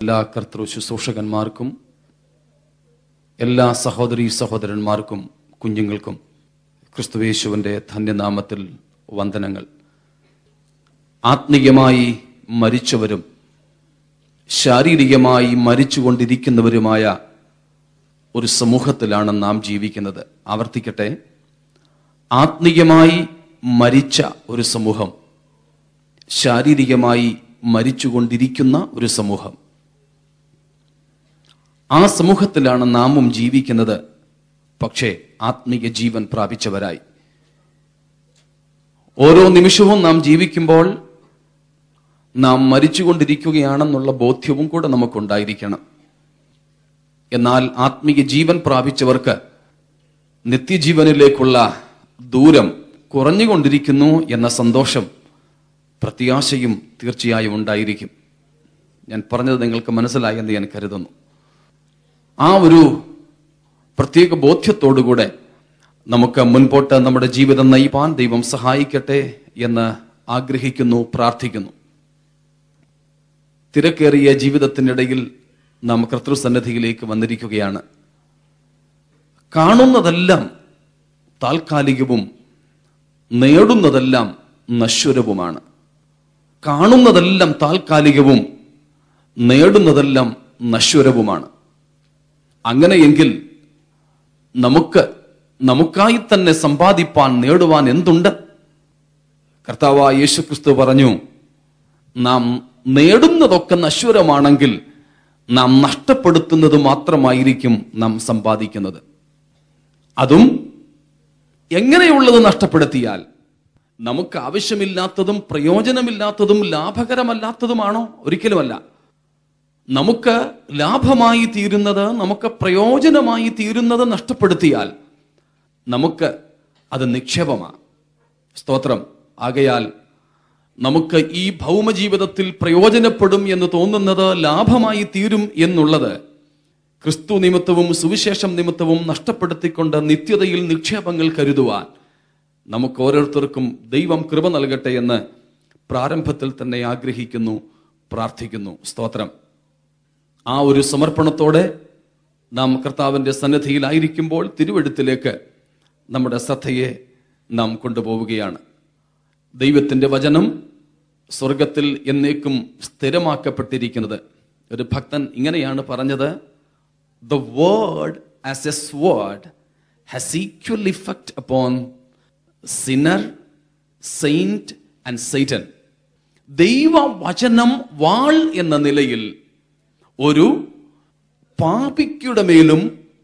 എല്ലാ കർത്തൃ ശുശ്രൂഷകന്മാർക്കും എല്ലാ സഹോദരീ സഹോദരന്മാർക്കും കുഞ്ഞുങ്ങൾക്കും ക്രിസ്തുവേശുവിൻ്റെ ധന്യനാമത്തിൽ വന്ദനങ്ങൾ ആത്മീയമായി മരിച്ചവരും ശാരീരികമായി മരിച്ചുകൊണ്ടിരിക്കുന്നവരുമായ ഒരു സമൂഹത്തിലാണ് നാം ജീവിക്കുന്നത് ആവർത്തിക്കട്ടെ ആത്മീയമായി മരിച്ച ഒരു സമൂഹം ശാരീരികമായി മരിച്ചുകൊണ്ടിരിക്കുന്ന ഒരു സമൂഹം ആ സമൂഹത്തിലാണ് നാമും ജീവിക്കുന്നത് പക്ഷേ ആത്മീയ ജീവൻ പ്രാപിച്ചവരായി ഓരോ നിമിഷവും നാം ജീവിക്കുമ്പോൾ നാം മരിച്ചുകൊണ്ടിരിക്കുകയാണെന്നുള്ള ബോധ്യവും കൂടെ നമുക്കുണ്ടായിരിക്കണം എന്നാൽ ആത്മീയ ജീവൻ പ്രാപിച്ചവർക്ക് നിത്യജീവനിലേക്കുള്ള ദൂരം കുറഞ്ഞുകൊണ്ടിരിക്കുന്നു എന്ന സന്തോഷം പ്രത്യാശയും തീർച്ചയായും ഉണ്ടായിരിക്കും ഞാൻ പറഞ്ഞത് നിങ്ങൾക്ക് മനസ്സിലായി എന്ന് ഞാൻ കരുതുന്നു ആ ഒരു പ്രത്യേക ബോധ്യത്തോടുകൂടെ നമുക്ക് മുൻപോട്ട് നമ്മുടെ ജീവിതം നയിപ്പാൻ ദൈവം സഹായിക്കട്ടെ എന്ന് ആഗ്രഹിക്കുന്നു പ്രാർത്ഥിക്കുന്നു തിരക്കേറിയ ജീവിതത്തിനിടയിൽ നാം കർത്തൃസന്നദ്ധിയിലേക്ക് വന്നിരിക്കുകയാണ് കാണുന്നതെല്ലാം താൽക്കാലികവും നേടുന്നതെല്ലാം നശ്വരവുമാണ് കാണുന്നതെല്ലാം താൽക്കാലികവും നേടുന്നതെല്ലാം നശ്വരവുമാണ് അങ്ങനെയെങ്കിൽ നമുക്ക് നമുക്കായി തന്നെ സമ്പാദിപ്പാൻ നേടുവാൻ എന്തുണ്ട് കർത്താവായ യേശു ക്രിസ്തു പറഞ്ഞു നാം നേടുന്നതൊക്കെ നശ്വരമാണെങ്കിൽ നാം നഷ്ടപ്പെടുത്തുന്നത് മാത്രമായിരിക്കും നാം സമ്പാദിക്കുന്നത് അതും എങ്ങനെയുള്ളത് നഷ്ടപ്പെടുത്തിയാൽ നമുക്ക് ആവശ്യമില്ലാത്തതും പ്രയോജനമില്ലാത്തതും ലാഭകരമല്ലാത്തതുമാണോ ഒരിക്കലുമല്ല നമുക്ക് ലാഭമായി തീരുന്നത് നമുക്ക് പ്രയോജനമായി തീരുന്നത് നഷ്ടപ്പെടുത്തിയാൽ നമുക്ക് അത് നിക്ഷേപമാണ് സ്തോത്രം ആകയാൽ നമുക്ക് ഈ ഭൗമജീവിതത്തിൽ പ്രയോജനപ്പെടും എന്ന് തോന്നുന്നത് ലാഭമായി തീരും എന്നുള്ളത് ക്രിസ്തു നിമിത്തവും സുവിശേഷം നിമിത്തവും നഷ്ടപ്പെടുത്തിക്കൊണ്ട് നിത്യതയിൽ നിക്ഷേപങ്ങൾ കരുതുവാൻ നമുക്ക് ഓരോരുത്തർക്കും ദൈവം കൃപ നൽകട്ടെ എന്ന് പ്രാരംഭത്തിൽ തന്നെ ആഗ്രഹിക്കുന്നു പ്രാർത്ഥിക്കുന്നു സ്തോത്രം ആ ഒരു സമർപ്പണത്തോടെ നാം കർത്താവിൻ്റെ സന്നിധിയിലായിരിക്കുമ്പോൾ തിരുവെടുത്തിലേക്ക് നമ്മുടെ ശ്രദ്ധയെ നാം കൊണ്ടുപോവുകയാണ് ദൈവത്തിൻ്റെ വചനം സ്വർഗത്തിൽ എന്നേക്കും സ്ഥിരമാക്കപ്പെട്ടിരിക്കുന്നത് ഒരു ഭക്തൻ ഇങ്ങനെയാണ് പറഞ്ഞത് the word as a sword has equal effect upon sinner saint and Satan ദൈവവചനം വാൾ എന്ന നിലയിൽ ഒരു പാപിക്കുടെ മേലും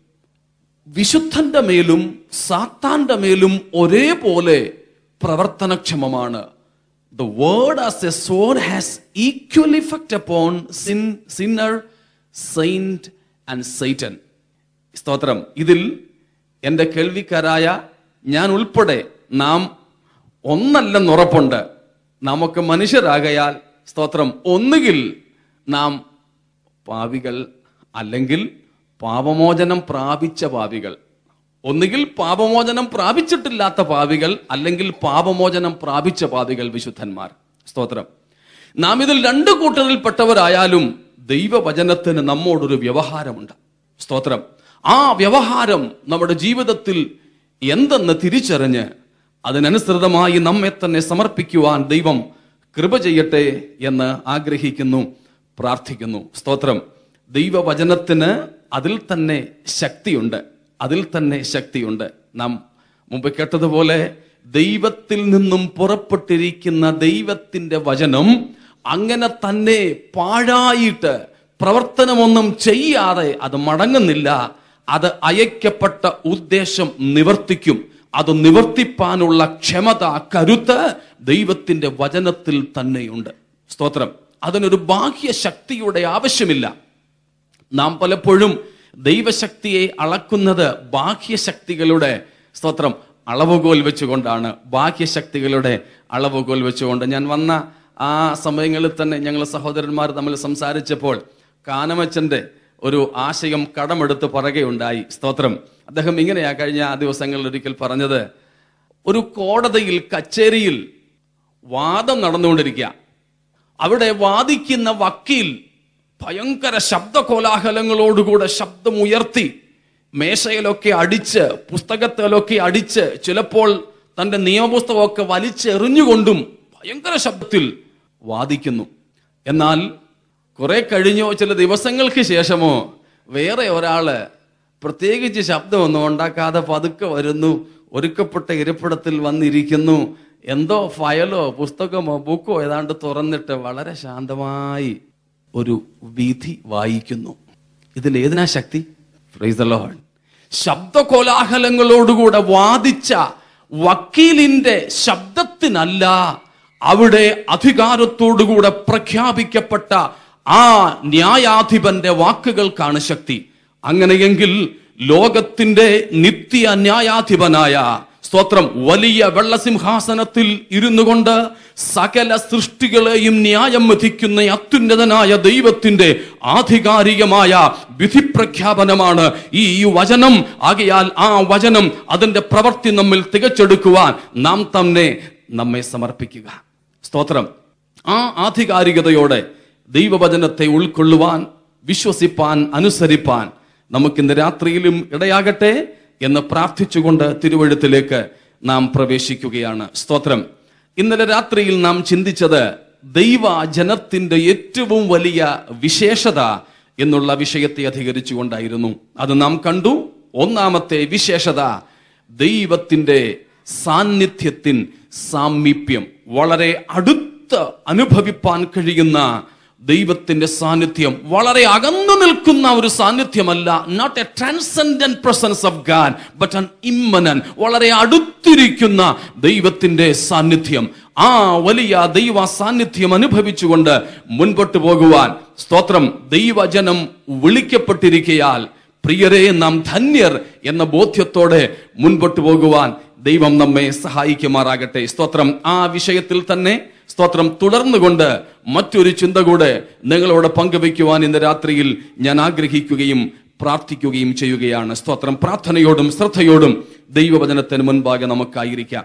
വിശുദ്ധന്റെ മേലും സാത്താന്റെ മേലും ഒരേപോലെ പ്രവർത്തനക്ഷമമാണ് the word as a sword has equal effect upon sin sinner saint and Satan സ്തോത്രം ഇതിൽ എൻ്റെ കേൾവിക്കാരായ ഞാൻ ഉൾപ്പെടെ നാം ഒന്നല്ലെന്നുറപ്പുണ്ട് നമുക്ക് മനുഷ്യരാകയാൽ സ്തോത്രം ഒന്നുകിൽ നാം പാവികൾ അല്ലെങ്കിൽ പാപമോചനം പ്രാപിച്ച പാവികൾ ഒന്നുകിൽ പാപമോചനം പ്രാപിച്ചിട്ടില്ലാത്ത പാവികൾ അല്ലെങ്കിൽ പാപമോചനം പ്രാപിച്ച പാവികൾ വിശുദ്ധന്മാർ സ്തോത്രം നാം ഇതിൽ രണ്ട് കൂട്ടരിൽപ്പെട്ടവരായാലും ദൈവവചനത്തിന് നമ്മോടൊരു വ്യവഹാരമുണ്ട് സ്തോത്രം ആ വ്യവഹാരം നമ്മുടെ ജീവിതത്തിൽ എന്തെന്ന് തിരിച്ചറിഞ്ഞ് അതിനനുസൃതമായി നമ്മെ തന്നെ സമർപ്പിക്കുവാൻ ദൈവം കൃപ ചെയ്യട്ടെ എന്ന് ആഗ്രഹിക്കുന്നു പ്രാർത്ഥിക്കുന്നു സ്തോത്രം ദൈവവചനത്തിന് അതിൽ തന്നെ ശക്തിയുണ്ട് അതിൽ തന്നെ ശക്തിയുണ്ട് നാം മുമ്പ് കേട്ടതുപോലെ ദൈവത്തിൽ നിന്നും പുറപ്പെട്ടിരിക്കുന്ന ദൈവത്തിന്റെ വചനം അങ്ങനെ തന്നെ പാഴായിട്ട് പ്രവർത്തനമൊന്നും ചെയ്യാതെ അത് മടങ്ങുന്നില്ല അത് അയക്കപ്പെട്ട ഉദ്ദേശം നിവർത്തിക്കും അത് നിവർത്തിപ്പാനുള്ള ക്ഷമത കരുത്ത് ദൈവത്തിന്റെ വചനത്തിൽ തന്നെയുണ്ട് സ്തോത്രം അതിനൊരു ബാഹ്യ ശക്തിയുടെ ആവശ്യമില്ല നാം പലപ്പോഴും ദൈവശക്തിയെ അളക്കുന്നത് ബാഹ്യശക്തികളുടെ സ്തോത്രം അളവുകോൽ വെച്ചുകൊണ്ടാണ് ബാഹ്യശക്തികളുടെ അളവുകോൽ വെച്ചുകൊണ്ട് ഞാൻ വന്ന ആ സമയങ്ങളിൽ തന്നെ ഞങ്ങൾ സഹോദരന്മാർ തമ്മിൽ സംസാരിച്ചപ്പോൾ കാനമച്ചന്റെ ഒരു ആശയം കടമെടുത്ത് പറയുകയുണ്ടായി സ്തോത്രം അദ്ദേഹം ഇങ്ങനെയാ കഴിഞ്ഞ ആ ദിവസങ്ങളിൽ ഒരിക്കൽ പറഞ്ഞത് ഒരു കോടതിയിൽ കച്ചേരിയിൽ വാദം നടന്നുകൊണ്ടിരിക്കുക അവിടെ വാദിക്കുന്ന വക്കീൽ ഭയങ്കര ശബ്ദ കോലാഹലങ്ങളോടുകൂടെ ശബ്ദമുയർത്തി മേശയിലൊക്കെ അടിച്ച് പുസ്തകത്തിലൊക്കെ അടിച്ച് ചിലപ്പോൾ തന്റെ നിയമപുസ്തകമൊക്കെ വലിച്ചെറിഞ്ഞുകൊണ്ടും ഭയങ്കര ശബ്ദത്തിൽ വാദിക്കുന്നു എന്നാൽ കുറെ കഴിഞ്ഞോ ചില ദിവസങ്ങൾക്ക് ശേഷമോ വേറെ ഒരാള് പ്രത്യേകിച്ച് ശബ്ദമൊന്നും ഉണ്ടാക്കാതെ പതുക്കെ വരുന്നു ഒരുക്കപ്പെട്ട ഇരിപ്പിടത്തിൽ വന്നിരിക്കുന്നു എന്തോ ഫയലോ പുസ്തകമോ ബുക്കോ ഏതാണ്ട് തുറന്നിട്ട് വളരെ ശാന്തമായി ഒരു വിധി വായിക്കുന്നു ഇതിൽ ഏതിനാ ശക്തി Praise the Lord. ശബ്ദ കോലാഹലങ്ങളോടുകൂടെ വാദിച്ച വക്കീലിന്റെ ശബ്ദത്തിനല്ല അവിടെ അധികാരത്തോടുകൂടെ പ്രഖ്യാപിക്കപ്പെട്ട ആ ന്യായാധിപന്റെ വാക്കുകൾക്കാണ് ശക്തി അങ്ങനെയെങ്കിൽ ലോകത്തിന്റെ നിത്യ ന്യായാധിപനായ സ്തോത്രം വലിയ വെള്ളസിംഹാസനത്തിൽ ഇരുന്നു കൊണ്ട് സകല സൃഷ്ടികളെയും ന്യായം വിധിക്കുന്ന അത്യുന്നതനായ ദൈവത്തിന്റെ ആധികാരികമായ വിധിപ്രഖ്യാപനമാണ് ഈ ഈ വചനം ആകയാൽ ആ വചനം അതിന്റെ പ്രവൃത്തി നമ്മിൽ തികച്ചെടുക്കുവാൻ നാം തന്നെ നമ്മെ സമർപ്പിക്കുക സ്തോത്രം ആ ആധികാരികതയോടെ ദൈവവചനത്തെ ഉൾക്കൊള്ളുവാൻ വിശ്വസിപ്പാൻ അനുസരിപ്പാൻ നമുക്കിന്ന് രാത്രിയിലും ഇടയാകട്ടെ എന്ന് പ്രാർത്ഥിച്ചുകൊണ്ട് തിരുവഴുത്തിലേക്ക് നാം പ്രവേശിക്കുകയാണ് സ്തോത്രം ഇന്നലെ രാത്രിയിൽ നാം ചിന്തിച്ചത് ദൈവ ജനത്തിന്റെ ഏറ്റവും വലിയ വിശേഷത എന്നുള്ള വിഷയത്തെ അധികരിച്ചുകൊണ്ടായിരുന്നു അത് നാം കണ്ടു ഒന്നാമത്തെ വിശേഷത ദൈവത്തിന്റെ സാന്നിധ്യത്തിൻ സാമീപ്യം വളരെ അടുത്ത് അനുഭവിപ്പാൻ കഴിയുന്ന ദൈവത്തിന്റെ സാന്നിധ്യം വളരെ അകന്നു നിൽക്കുന്ന ഒരു സാന്നിധ്യമല്ല not a transcendent presence of God but an immanent വളരെ അടുത്തിരിക്കുന്ന ദൈവത്തിന്റെ സാന്നിധ്യം ആ വലിയ ദൈവ സാന്നിധ്യം അനുഭവിച്ചുകൊണ്ട് മുൻപോട്ട് പോകുവാൻ സ്തോത്രം ദൈവജനം വിളിക്കപ്പെട്ടിരിക്കയാൽ പ്രിയരെ നാം ധന്യർ എന്ന ബോധ്യത്തോടെ മുൻപോട്ട് പോകുവാൻ ദൈവം നമ്മെ സഹായിക്കുമാറാകട്ടെ സ്തോത്രം ആ വിഷയത്തിൽ തന്നെ സ്തോത്രം തുടർന്നുകൊണ്ട് മറ്റൊരു ചിന്ത കൂടെ നിങ്ങളോട് പങ്കുവയ്ക്കുവാൻ ഇന്ന് രാത്രിയിൽ ഞാൻ ആഗ്രഹിക്കുകയും പ്രാർത്ഥിക്കുകയും ചെയ്യുകയാണ് സ്തോത്രം പ്രാർത്ഥനയോടും ശ്രദ്ധയോടും ദൈവവചനത്തിന് മുൻപാകെ നമുക്കായിരിക്കാം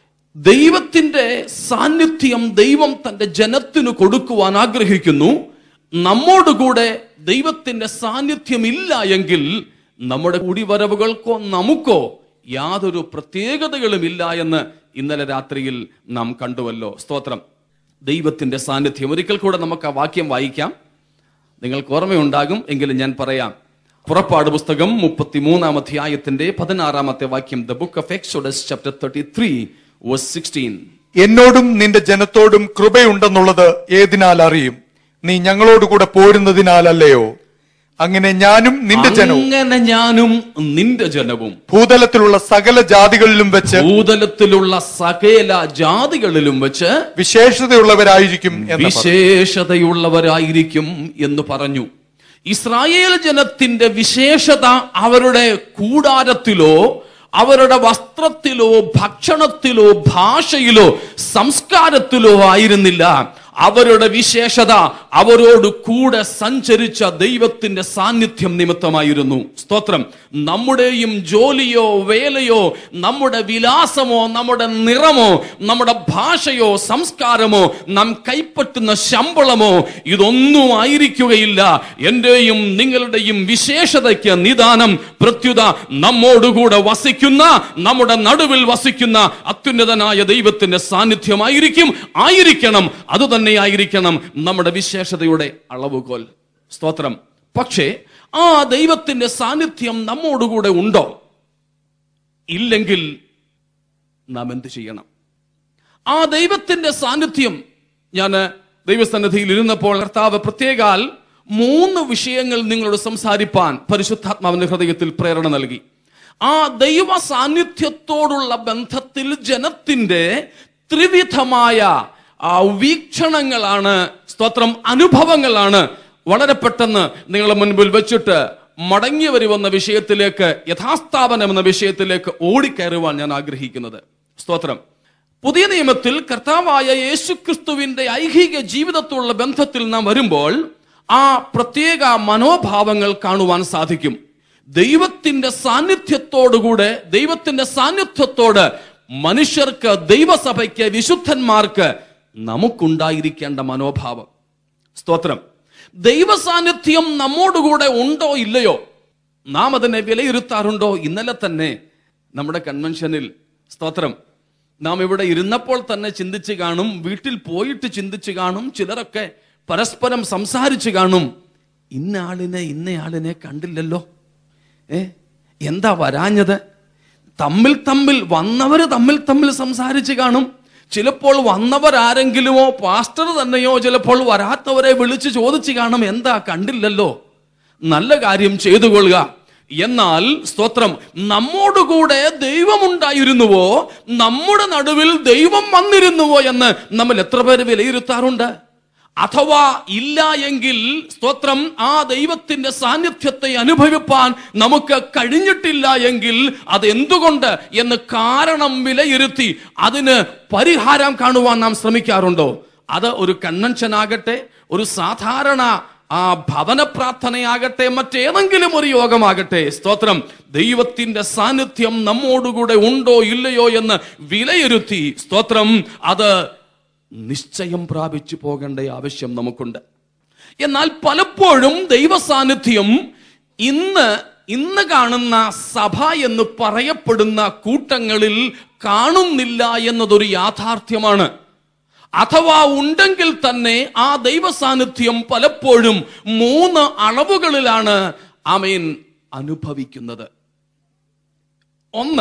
ദൈവത്തിന്റെ സാന്നിധ്യം ദൈവം തന്റെ ജനത്തിന് കൊടുക്കുവാൻ ആഗ്രഹിക്കുന്നു നമ്മോടുകൂടെ ദൈവത്തിന്റെ സാന്നിധ്യം ഇല്ല എങ്കിൽ നമ്മുടെ കുടിവരവുകൾക്കോ നമുക്കോ യാതൊരു പ്രത്യേകതകളും ഇല്ല എന്ന് ഇന്നലെ രാത്രിയിൽ നാം കണ്ടുവല്ലോ സ്തോത്രം ദൈവത്തിന്റെ സാന്നിധ്യം ഒരിക്കൽ കൂടെ നമുക്ക് ആ വാക്യം വായിക്കാം നിങ്ങൾക്ക് ഓർമ്മയുണ്ടാകും എങ്കിലും ഞാൻ പറയാം പുറപ്പാട് പുസ്തകം മുപ്പത്തിമൂന്നാം അധ്യായത്തിന്റെ പതിനാറാമത്തെ വാക്യം the book of Exodus chapter thirty three sixteen എന്നോടും നിന്റെ ജനത്തോടും കൃപയുണ്ടെന്നുള്ളത് ഏതിനാൽ അറിയും നീ ഞങ്ങളോടുകൂടെ പോരുന്നതിനാലല്ലയോ അങ്ങനെ ഞാനും നിന്റെ ജനവും അങ്ങനെ ഞാനും നിന്റെ ജനവും ഭൂതലത്തിലുള്ള സകല ജാതികളിലും വെച്ച് ഭൂതലത്തിലുള്ള സകല ജാതികളിലും വെച്ച് വിശേഷതയുള്ളവരായിരിക്കും എന്ന് പറഞ്ഞു. വിശേഷതയുള്ളവരായിരിക്കും എന്ന് പറഞ്ഞു ഇസ്രായേൽ ജനത്തിന്റെ വിശേഷത അവരുടെ കൂടാരത്തിലോ അവരുടെ വസ്ത്രത്തിലോ ഭക്ഷണത്തിലോ ഭാഷയിലോ സംസ്കാരത്തിലോ ആയിരുന്നില്ല അവരുടെ വിശേഷത അവരോട് കൂടെ സഞ്ചരിച്ച ദൈവത്തിന്റെ സാന്നിധ്യം നിമിത്തമായിരുന്നു സ്തോത്രം നമ്മുടെയും ജോലിയോ വേലയോ നമ്മുടെ വിലാസമോ നമ്മുടെ നിറമോ നമ്മുടെ ഭാഷയോ സംസ്കാരമോ നാം കൈപ്പറ്റുന്ന ശമ്പളമോ ഇതൊന്നും ആയിരിക്കുകയില്ല എന്റെയും നിങ്ങളുടെയും വിശേഷതയ്ക്ക് നിദാനം പ്രത്യുത നമ്മോടുകൂടെ വസിക്കുന്ന നമ്മുടെ നടുവിൽ വസിക്കുന്ന അത്യുന്നതനായ ദൈവത്തിന്റെ സാന്നിധ്യമായിരിക്കും ആയിരിക്കണം അതുതന്നെ ആയിരിക്കണം നമ്മുടെ വിശേഷതയുടെ അളവുകോൽ സ്തോത്രം പക്ഷേ ആ ദൈവത്തിന്റെ സാന്നിധ്യം നമ്മോടുകൂടെ ഉണ്ടോ ഇല്ലെങ്കിൽ നാം എന്ത് ചെയ്യണം ആ ദൈവത്തിന്റെ സാന്നിധ്യം ഞാൻ ദൈവസന്നിധിയിൽ ഇരുന്നപ്പോൾ കർത്താവ് പ്രത്യേകാൽ മൂന്ന് വിഷയങ്ങൾ നിങ്ങളോട് സംസാരിപ്പാൻ പരിശുദ്ധാത്മാവിന്റെ ഹൃദയത്തിൽ പ്രേരണ നൽകി ആ ദൈവ സാന്നിധ്യത്തോടുള്ള ബന്ധത്തിൽ ജനത്തിന്റെ ത്രിവിധമായ ആ വീക്ഷണങ്ങളാണ് സ്തോത്രം അനുഭവങ്ങളാണ് വളരെ പെട്ടെന്ന് നിങ്ങളുടെ മുൻപിൽ വെച്ചിട്ട് മടങ്ങി വരുവന്ന വിഷയത്തിലേക്ക് യഥാസ്ഥാപനം എന്ന വിഷയത്തിലേക്ക് ഓടിക്കയറുവാൻ ഞാൻ ആഗ്രഹിക്കുന്നത് സ്തോത്രം പുതിയ നിയമത്തിൽ കർത്താവായ യേശുക്രിസ്തുവിന്റെ ഐഹിക ജീവിതത്തോടുള്ള ബന്ധത്തിൽ നാം വരുമ്പോൾ ആ പ്രത്യേക മനോഭാവങ്ങൾ കാണുവാൻ സാധിക്കും ദൈവത്തിന്റെ സാന്നിധ്യത്തോടുകൂടെ ദൈവത്തിന്റെ സാന്നിധ്യത്തോട് മനുഷ്യർക്ക് ദൈവസഭയ്ക്ക് വിശുദ്ധന്മാർക്ക് നമുക്കുണ്ടായിരിക്കേണ്ട മനോഭാവം സ്തോത്രം ദൈവ സാന്നിധ്യം നമ്മോടുകൂടെ ഉണ്ടോ ഇല്ലയോ നാം അതിനെ വിലയിരുത്താറുണ്ടോ ഇന്നലെ തന്നെ നമ്മുടെ കൺവെൻഷനിൽ സ്തോത്രം നാം ഇവിടെ ഇരുന്നപ്പോൾ തന്നെ ചിന്തിച്ച് കാണും വീട്ടിൽ പോയിട്ട് ചിന്തിച്ച് കാണും ചിലരൊക്കെ പരസ്പരം സംസാരിച്ച് കാണും ഇന്ന ആളിനെ ഇന്നയാളിനെ കണ്ടില്ലല്ലോ ഏ എന്താ വരാഞ്ഞത് തമ്മിൽ തമ്മിൽ വന്നവര് തമ്മിൽ തമ്മിൽ സംസാരിച്ച് കാണും ചിലപ്പോൾ വന്നവർ ആരെങ്കിലുമോ പാസ്റ്റർ തന്നെയോ ചിലപ്പോൾ വരാത്തവരെ വിളിച്ച് ചോദിച്ചു കാണും എന്താ കണ്ടില്ലല്ലോ നല്ല കാര്യം ചെയ്തു കൊള്ളുക എന്നാൽ സ്തോത്രം നമ്മോടുകൂടെ ദൈവമുണ്ടായിരുന്നുവോ നമ്മുടെ നടുവിൽ ദൈവം വന്നിരുന്നുവോ എന്ന് നമ്മൾ എത്ര പേര് വിലയിരുത്താറുണ്ട് അഥവാ ഇല്ല എങ്കിൽ സ്തോത്രം ആ ദൈവത്തിന്റെ സാന്നിധ്യത്തെ അനുഭവിപ്പാൻ നമുക്ക് കഴിഞ്ഞിട്ടില്ല എങ്കിൽ അത് എന്തുകൊണ്ട് എന്ന് കാരണം വിലയിരുത്തി അതിന് പരിഹാരം കാണുവാൻ നാം ശ്രമിക്കാറുണ്ടോ അത് ഒരു കൺവെൻഷൻ ആകട്ടെ ഒരു സാധാരണ ആ ഭവന പ്രാർത്ഥനയാകട്ടെ മറ്റേതെങ്കിലും ഒരു യോഗമാകട്ടെ സ്തോത്രം ദൈവത്തിന്റെ സാന്നിധ്യം നമ്മോടുകൂടെ ഉണ്ടോ ഇല്ലയോ എന്ന് വിലയിരുത്തി സ്തോത്രം അത് നിശ്ചയം പ്രാപിച്ചു പോകേണ്ട ആവശ്യം നമുക്കുണ്ട് എന്നാൽ പലപ്പോഴും ദൈവ സാന്നിധ്യം ഇന്ന് ഇന്ന് കാണുന്ന സഭ എന്ന് പറയപ്പെടുന്ന കൂട്ടങ്ങളിൽ കാണുന്നില്ല എന്നതൊരു യാഥാർത്ഥ്യമാണ് അഥവാ ഉണ്ടെങ്കിൽ തന്നെ ആ ദൈവ സാന്നിധ്യം പലപ്പോഴും മൂന്ന് അളവുകളിലാണ് ആമീൻ അനുഭവിക്കുന്നത് ഒന്ന്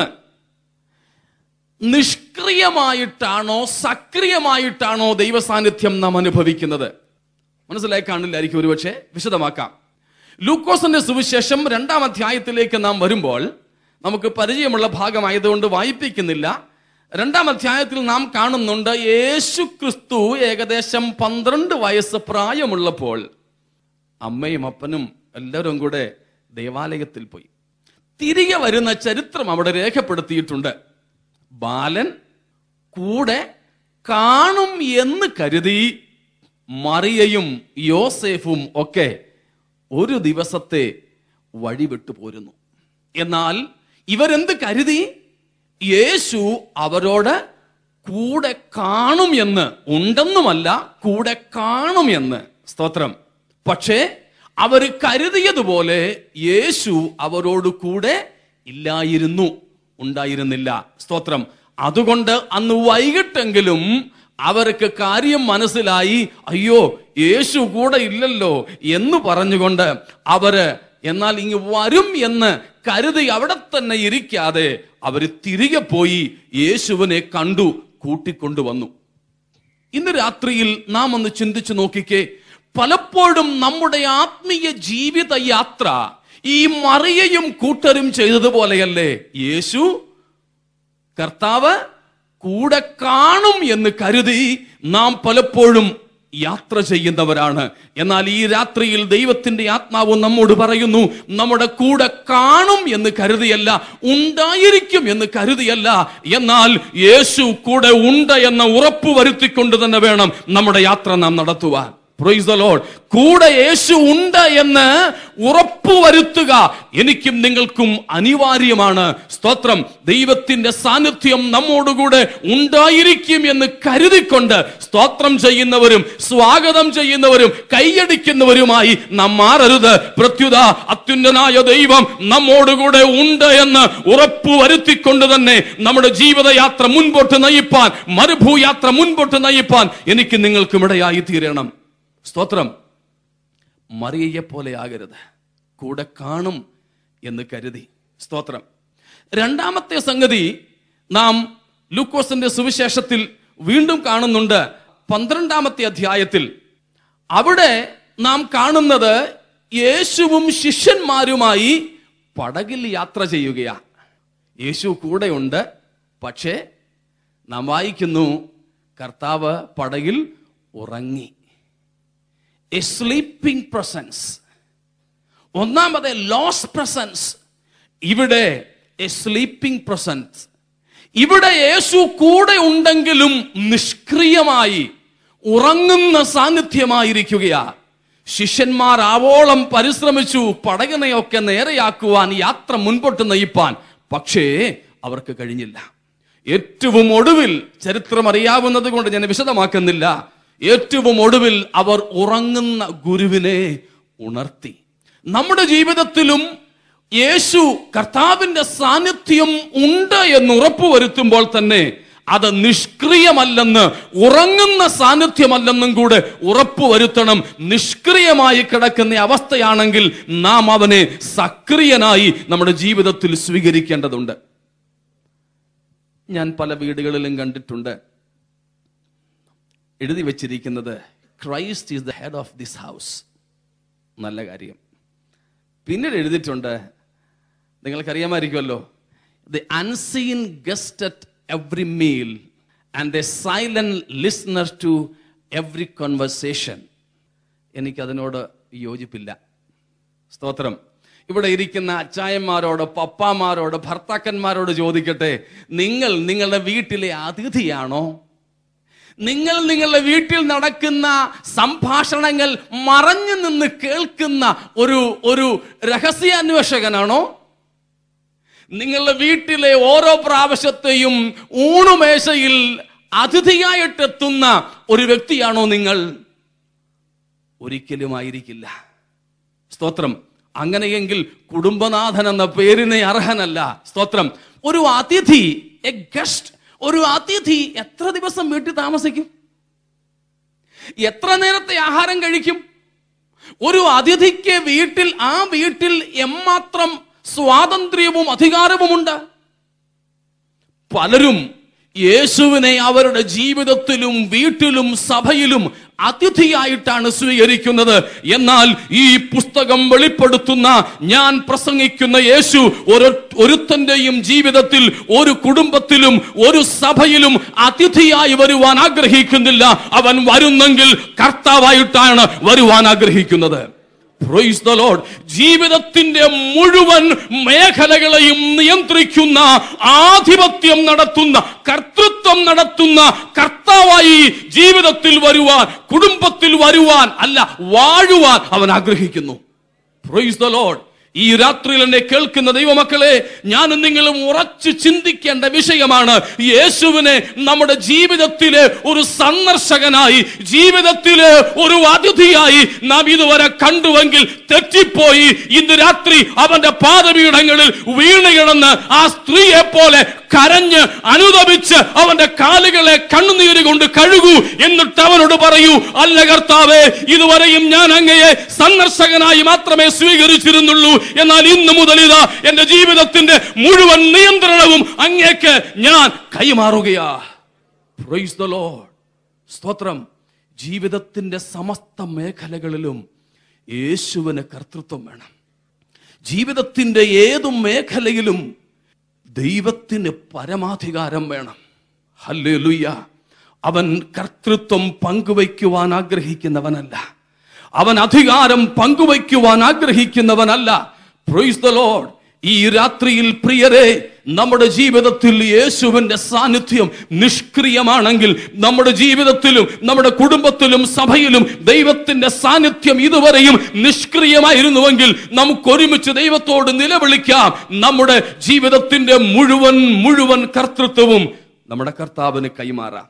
നിഷ്ക്രിയമായിട്ടാണോ സക്രിയമായിട്ടാണോ ദൈവ സാന്നിധ്യം നാം അനുഭവിക്കുന്നത് മനസ്സിലായി കാണില്ലായിരിക്കും ഒരുപക്ഷെ വിശദമാക്കാം ലൂക്കോസിന്റെ സുവിശേഷം രണ്ടാം അധ്യായത്തിലേക്ക് നാം വരുമ്പോൾ നമുക്ക് പരിചയമുള്ള ഭാഗമായതുകൊണ്ട് വായിപ്പിക്കുന്നില്ല രണ്ടാം അധ്യായത്തിൽ നാം കാണുന്നുണ്ട് യേശു ക്രിസ്തു ഏകദേശം പന്ത്രണ്ട് വയസ്സ് പ്രായമുള്ളപ്പോൾ അമ്മയും അപ്പനും എല്ലാവരും കൂടെ ദേവാലയത്തിൽ പോയി തിരികെ വരുന്ന ചരിത്രം അവിടെ രേഖപ്പെടുത്തിയിട്ടുണ്ട് ബാലൻ കൂടെ കാണും എന്ന് കരുതി മറിയയും യോസേഫും ഒക്കെ ഒരു ദിവസത്തെ വഴിവിട്ടു പോരുന്നു എന്നാൽ ഇവരെന്ത് കരുതി യേശു അവരോട് കൂടെ കാണും എന്ന് ഉണ്ടെന്നുമല്ല കൂടെ കാണും എന്ന് സ്തോത്രം പക്ഷേ അവർ കരുതിയതുപോലെ യേശു അവരോട് കൂടെ ഇല്ലായിരുന്നു ഉണ്ടായിരുന്നില്ല സ്തോത്രം അതുകൊണ്ട് അന്ന് വൈകിട്ടെങ്കിലും അവർക്ക് കാര്യം മനസ്സിലായി അയ്യോ യേശു കൂടെ ഇല്ലല്ലോ എന്ന് പറഞ്ഞുകൊണ്ട് അവര് എന്നാൽ ഇങ്ങ് വരും എന്ന് കരുതി അവിടെ തന്നെ ഇരിക്കാതെ അവര് തിരികെ പോയി യേശുവിനെ കണ്ടു കൂട്ടിക്കൊണ്ടുവന്നു ഇന്ന് രാത്രിയിൽ നാം ഒന്ന് ചിന്തിച്ചു നോക്കിക്കേ പലപ്പോഴും നമ്മുടെ ആത്മീയ ജീവിത യാത്ര ഈ മറിയയും കൂട്ടരും ചെയ്തതുപോലെയല്ലേ യേശു കർത്താവ് കൂടെ കാണും എന്ന് കരുതി നാം പലപ്പോഴും യാത്ര ചെയ്യുന്നവരാണ് എന്നാൽ ഈ രാത്രിയിൽ ദൈവത്തിന്റെ ആത്മാവ് നമ്മോട് പറയുന്നു നമ്മുടെ കൂടെ കാണും എന്ന് കരുതിയല്ല ഉണ്ടായിരിക്കും എന്ന് കരുതിയല്ല എന്നാൽ യേശു കൂടെ ഉണ്ട് എന്ന ഉറപ്പ് വരുത്തിക്കൊണ്ട് തന്നെ വേണം നമ്മുടെ യാത്ര നാം നടത്തുവാൻ പ്രൈസ് ദ ലോർഡ് കൂടെ യേശു ഉണ്ട് എന്ന് ഉറപ്പുവരുത്തുക എനിക്കും നിങ്ങൾക്കും അനിവാര്യമാണ് സ്തോത്രം ദൈവത്തിന്റെ സാന്നിധ്യം നമ്മോടുകൂടെ ഉണ്ടായിരിക്കും എന്ന് കരുതിക്കൊണ്ട് സ്തോത്രം ചെയ്യുന്നവരും സ്വാഗതം ചെയ്യുന്നവരും കൈയടിക്കുന്നവരുമായി നാം മാറരുത് പ്രത്യുത അത്യുന്നനായ ദൈവം നമ്മോടുകൂടെ ഉണ്ട് എന്ന് ഉറപ്പു വരുത്തിക്കൊണ്ട് തന്നെ നമ്മുടെ ജീവിതയാത്ര മുൻപോട്ട് നയിപ്പാൻ മരുഭൂയാത്ര മുൻപോട്ട് നയിപ്പാൻ എനിക്ക് നിങ്ങൾക്കും ഇടയായി തീരണം സ്തോത്രം മറിയയെ പോലെ ആകരുത് കൂടെ കാണും എന്ന് കരുതി സ്തോത്രം രണ്ടാമത്തെ സംഗതി നാം ലൂക്കോസിന്റെ സുവിശേഷത്തിൽ വീണ്ടും കാണുന്നുണ്ട് പന്ത്രണ്ടാമത്തെ അധ്യായത്തിൽ അവിടെ നാം കാണുന്നത് യേശുവും ശിഷ്യന്മാരുമായി പടകിൽ യാത്ര ചെയ്യുകയാണ് യേശു കൂടെയുണ്ട് പക്ഷേ നാം വായിക്കുന്നു കർത്താവ് പടകിൽ ഉറങ്ങി എ സ്ലീപ്പിംഗ് പ്രസൻസ് ഒന്നാമത് ലോസ് പ്രസൻസ് ഇവിടെ എ സ്ലീപ്പിംഗ് പ്രസൻസ് ഇവിടെ യേശു കൂടെ ഉണ്ടെങ്കിലും നിഷ്ക്രിയമായി ഉറങ്ങുന്ന സാന്നിധ്യമായിരിക്കുകയാ ശിഷ്യന്മാർ ആവോളം പരിശ്രമിച്ചു പടകിനെയൊക്കെ നേരെയാക്കുവാൻ യാത്ര മുൻപോട്ട് നയിപ്പാൻ പക്ഷേ അവർക്ക് കഴിഞ്ഞില്ല ഏറ്റവും ഒടുവിൽ ചരിത്രം അറിയാവുന്നത് കൊണ്ട് ഞാൻ വിശദമാക്കുന്നില്ല ഏറ്റവും ഒടുവിൽ അവർ ഉറങ്ങുന്ന ഗുരുവിനെ ഉണർത്തി നമ്മുടെ ജീവിതത്തിലും യേശു കർത്താവിന്റെ സാന്നിധ്യം ഉണ്ട് എന്ന് ഉറപ്പുവരുത്തുമ്പോൾ തന്നെ അത് നിഷ്ക്രിയമല്ലെന്ന് ഉറങ്ങുന്ന സാന്നിധ്യമല്ലെന്നും കൂടെ ഉറപ്പുവരുത്തണം നിഷ്ക്രിയമായി കിടക്കുന്ന അവസ്ഥയാണെങ്കിൽ നാം അവനെ സക്രിയനായി നമ്മുടെ ജീവിതത്തിൽ സ്വീകരിക്കേണ്ടതുണ്ട് ഞാൻ പല വീടുകളിലും കണ്ടിട്ടുണ്ട് എഴുതി വച്ചിരിക്കുന്നത് Christ is the head of this house നല്ല കാര്യം പിന്നീട് എഴുതിയിട്ടുണ്ട് നിങ്ങൾക്കറിയാമായിരിക്കുമല്ലോ the unseen guest at every meal and a silent listener to every conversation എനിക്കതിനോട് യോജിപ്പില്ല സ്തോത്രം ഇവിടെ ഇരിക്കുന്ന അച്ചായന്മാരോട് പപ്പാമാരോട് ഭർത്താക്കന്മാരോട് ചോദിക്കട്ടെ നിങ്ങൾ നിങ്ങളുടെ വീട്ടിലെ അതിഥിയാണോ നിങ്ങൾ നിങ്ങളുടെ വീട്ടിൽ നടക്കുന്ന സംഭാഷണങ്ങൾ മറഞ്ഞു നിന്ന് കേൾക്കുന്ന ഒരു ഒരു രഹസ്യാന്വേഷകനാണോ നിങ്ങളുടെ വീട്ടിലെ ഓരോ പ്രാവശ്യത്തെയും ഊണുമേശയിൽ അതിഥിയായിട്ടെത്തുന്ന ഒരു വ്യക്തിയാണോ നിങ്ങൾ ഒരിക്കലും ആയിരിക്കില്ല സ്തോത്രം അങ്ങനെയെങ്കിൽ കുടുംബനാഥൻ എന്ന പേരിനെ അർഹനല്ല സ്തോത്രം ഒരു അതിഥി എ ഗസ്റ്റ് ഒരു അതിഥി എത്ര ദിവസം വീട്ടിൽ താമസിക്കും എത്ര നേരത്തെ ആഹാരം കഴിക്കും ഒരു അതിഥിക്ക് വീട്ടിൽ ആ വീട്ടിൽ എമ്മാത്രം സ്വാതന്ത്ര്യവും അധികാരവുമുണ്ട് പലരും യേശുവിനെ അവരുടെ ജീവിതത്തിലും വീട്ടിലും സഭയിലും അതിഥിയായിട്ടാണ് സ്വീകരിക്കുന്നത് എന്നാൽ ഈ പുസ്തകം വെളിപ്പെടുത്തുന്ന ഞാൻ പ്രസംഗിക്കുന്ന യേശു ഒരു ഒരുത്തന്റെയും ജീവിതത്തിൽ ഒരു കുടുംബത്തിലും ഒരു സഭയിലും അതിഥിയായി വരുവാൻ ആഗ്രഹിക്കുന്നില്ല അവൻ വരുന്നെങ്കിൽ കർത്താവായിട്ടാണ് വരുവാൻ ആഗ്രഹിക്കുന്നത് Praise the Lord. ജീവിതത്തിന്റെ മുഴുവൻ മേഖലകളെയും നിയന്ത്രിക്കുന്ന ആധിപത്യം നടത്തുന്ന കർത്തൃത്വം നടത്തുന്ന കർത്താവായി ജീവിതത്തിൽ വരുവാൻ കുടുംബത്തിൽ വരുവാൻ അല്ല വാഴുവാൻ അവൻ ആഗ്രഹിക്കുന്നു Praise the Lord. ഈ രാത്രിയിൽ എന്നെ കേൾക്കുന്ന ദൈവമക്കളെ ഞാനും നിങ്ങളും ഉറച്ചു ചിന്തിക്കേണ്ട വിഷയമാണ് യേശുവിനെ നമ്മുടെ ജീവിതത്തിലെ ഒരു സന്ദർശകനായി ജീവിതത്തിലെ ഒരു അതിഥിയായി നാം ഇതുവരെ കണ്ടുവെങ്കിൽ തെറ്റിപ്പോയി ഇന്ന് രാത്രി അവന്റെ പാദപീഠങ്ങളിൽ വീണുകിടന്ന് ആ സ്ത്രീയെ പോലെ കരഞ്ഞ് അനുദപിച്ച് അവന്റെ കാലുകളെ കണ്ണുനീര് കൊണ്ട് കഴുകൂ എന്നിട്ട് അവനോട് പറയൂ അല്ല കർത്താവേ ഇതുവരെയും ഞാൻ അങ്ങയെ സന്ദർശകനായി മാത്രമേ സ്വീകരിച്ചിരുന്നുള്ളൂ എന്നാൽ ഇന്ന് മുതൽ ഇതാ എന്റെ ജീവിതത്തിന്റെ മുഴുവൻ നിയന്ത്രണവും അങ്ങേക്ക് ഞാൻ കൈമാറുകയാ Praise the Lord. സ്തോത്രം ജീവിതത്തിന്റെ സമസ്ത മേഖലകളിലും യേശുവിന് കർത്തൃത്വം വേണം ജീവിതത്തിന്റെ ഏതു മേഖലയിലും ദൈവത്തിന് പരമാധികാരം വേണം ഹല്ലേലൂയ അവൻ കർത്തൃത്വം പങ്കുവയ്ക്കുവാൻ ആഗ്രഹിക്കുന്നവനല്ല അവൻ അധികാരം പങ്കുവയ്ക്കുവാൻ ആഗ്രഹിക്കുന്നവനല്ല പ്രൊയ്സ് ദ ലോഡ് ഈ രാത്രിയിൽ പ്രിയരെ നമ്മുടെ ജീവിതത്തിൽ യേശുവിന്റെ സാന്നിധ്യം നിഷ്ക്രിയമാണെങ്കിൽ നമ്മുടെ ജീവിതത്തിലും നമ്മുടെ കുടുംബത്തിലും സഭയിലും ദൈവത്തിന്റെ സാന്നിധ്യം ഇതുവരെയും നിഷ്ക്രിയമായിരുന്നുവെങ്കിൽ നമുക്ക് ഒരുമിച്ച് ദൈവത്തോട് നിലവിളിക്കാം നമ്മുടെ ജീവിതത്തിന്റെ മുഴുവൻ മുഴുവൻ കർത്തൃത്വവും നമ്മുടെ കർത്താവിന് കൈമാറാം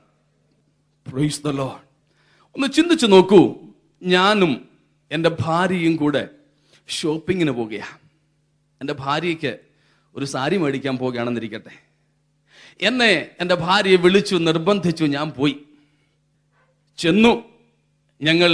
Praise the Lord. ഒന്ന് ചിന്തിച്ചു നോക്കൂ ഞാനും എൻ്റെ ഭാര്യയും കൂടെ ഷോപ്പിങ്ങിന് പോകുകയാണ് എൻ്റെ ഭാര്യയ്ക്ക് ഒരു സാരി മേടിക്കാൻ പോകുകയാണെന്നിരിക്കട്ടെ എന്നെ എൻ്റെ ഭാര്യയെ വിളിച്ചു നിർബന്ധിച്ചു ഞാൻ പോയി ചെന്നു ഞങ്ങൾ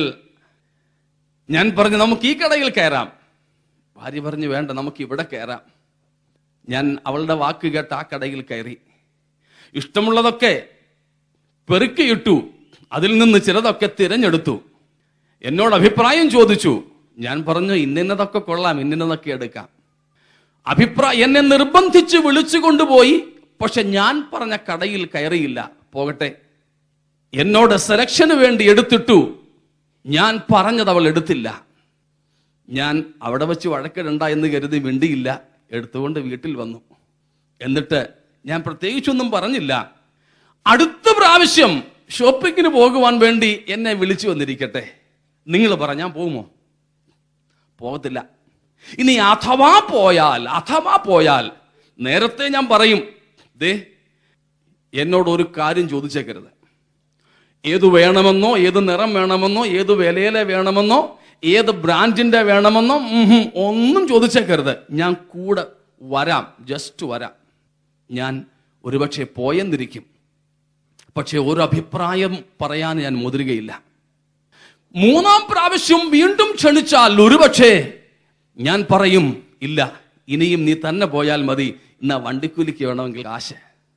ഞാൻ പറഞ്ഞു നമുക്ക് ഈ കടയിൽ കയറാം ഭാര്യ പറഞ്ഞു വേണ്ട നമുക്ക് ഇവിടെ കയറാം ഞാൻ അവളുടെ വാക്ക് കേട്ട് ആ കടയിൽ കയറി ഇഷ്ടമുള്ളതൊക്കെ പെറുക്കിയിട്ടു അതിൽ നിന്ന് ചിലതൊക്കെ തിരഞ്ഞെടുത്തു എന്നോട് അഭിപ്രായം ചോദിച്ചു ഞാൻ പറഞ്ഞു ഇന്നിന്നതൊക്കെ കൊള്ളാം ഇന്നിന്നതൊക്കെ എടുക്കാം അഭിപ്രായം എന്നെ നിർബന്ധിച്ച് വിളിച്ചു കൊണ്ടുപോയി പക്ഷെ ഞാൻ പറഞ്ഞ കടയിൽ കയറിയില്ല പോകട്ടെ എന്നോട് സെലക്ഷന് വേണ്ടി എടുത്തിട്ടു ഞാൻ പറഞ്ഞത് അവൾ എടുത്തില്ല ഞാൻ അവിടെ വെച്ച് വഴക്കിടണ്ട എന്ന് കരുതി മിണ്ടിയില്ല എടുത്തുകൊണ്ട് വീട്ടിൽ വന്നു എന്നിട്ട് ഞാൻ പ്രത്യേകിച്ചൊന്നും പറഞ്ഞില്ല അടുത്ത പ്രാവശ്യം ഷോപ്പിങ്ങിന് പോകുവാൻ വേണ്ടി എന്നെ വിളിച്ചു വന്നിരിക്കട്ടെ നിങ്ങൾ പറ ഞാൻ പോകുമോ പോകത്തില്ല ഇനി അഥവാ പോയാൽ അഥവാ പോയാൽ നേരത്തെ ഞാൻ പറയും ദേ എന്നോട് ഒരു കാര്യം ചോദിച്ചേക്കരുത് ഏത് വേണമെന്നോ ഏത് നിറം വേണമെന്നോ ഏത് വിലയിലെ വേണമെന്നോ ഏത് ബ്രാൻഡിന്റെ വേണമെന്നോ ഉം ഹും, ഒന്നും ചോദിച്ചേക്കരുത് ഞാൻ കൂടെ വരാം ജസ്റ്റ് വരാം ഞാൻ ഒരുപക്ഷെ പോയെന്നിരിക്കും പക്ഷെ ഒരു അഭിപ്രായം പറയാൻ ഞാൻ മുതിരുകയില്ല മൂന്നാം പ്രാവശ്യം വീണ്ടും ക്ഷണിച്ചാൽ ഒരുപക്ഷെ ഞാൻ പറയും ഇല്ല ഇനിയും നീ തന്നെ പോയാൽ മതി ഇന്ന വണ്ടിക്കൂലിക്ക് വേണമെങ്കിൽ കാശ്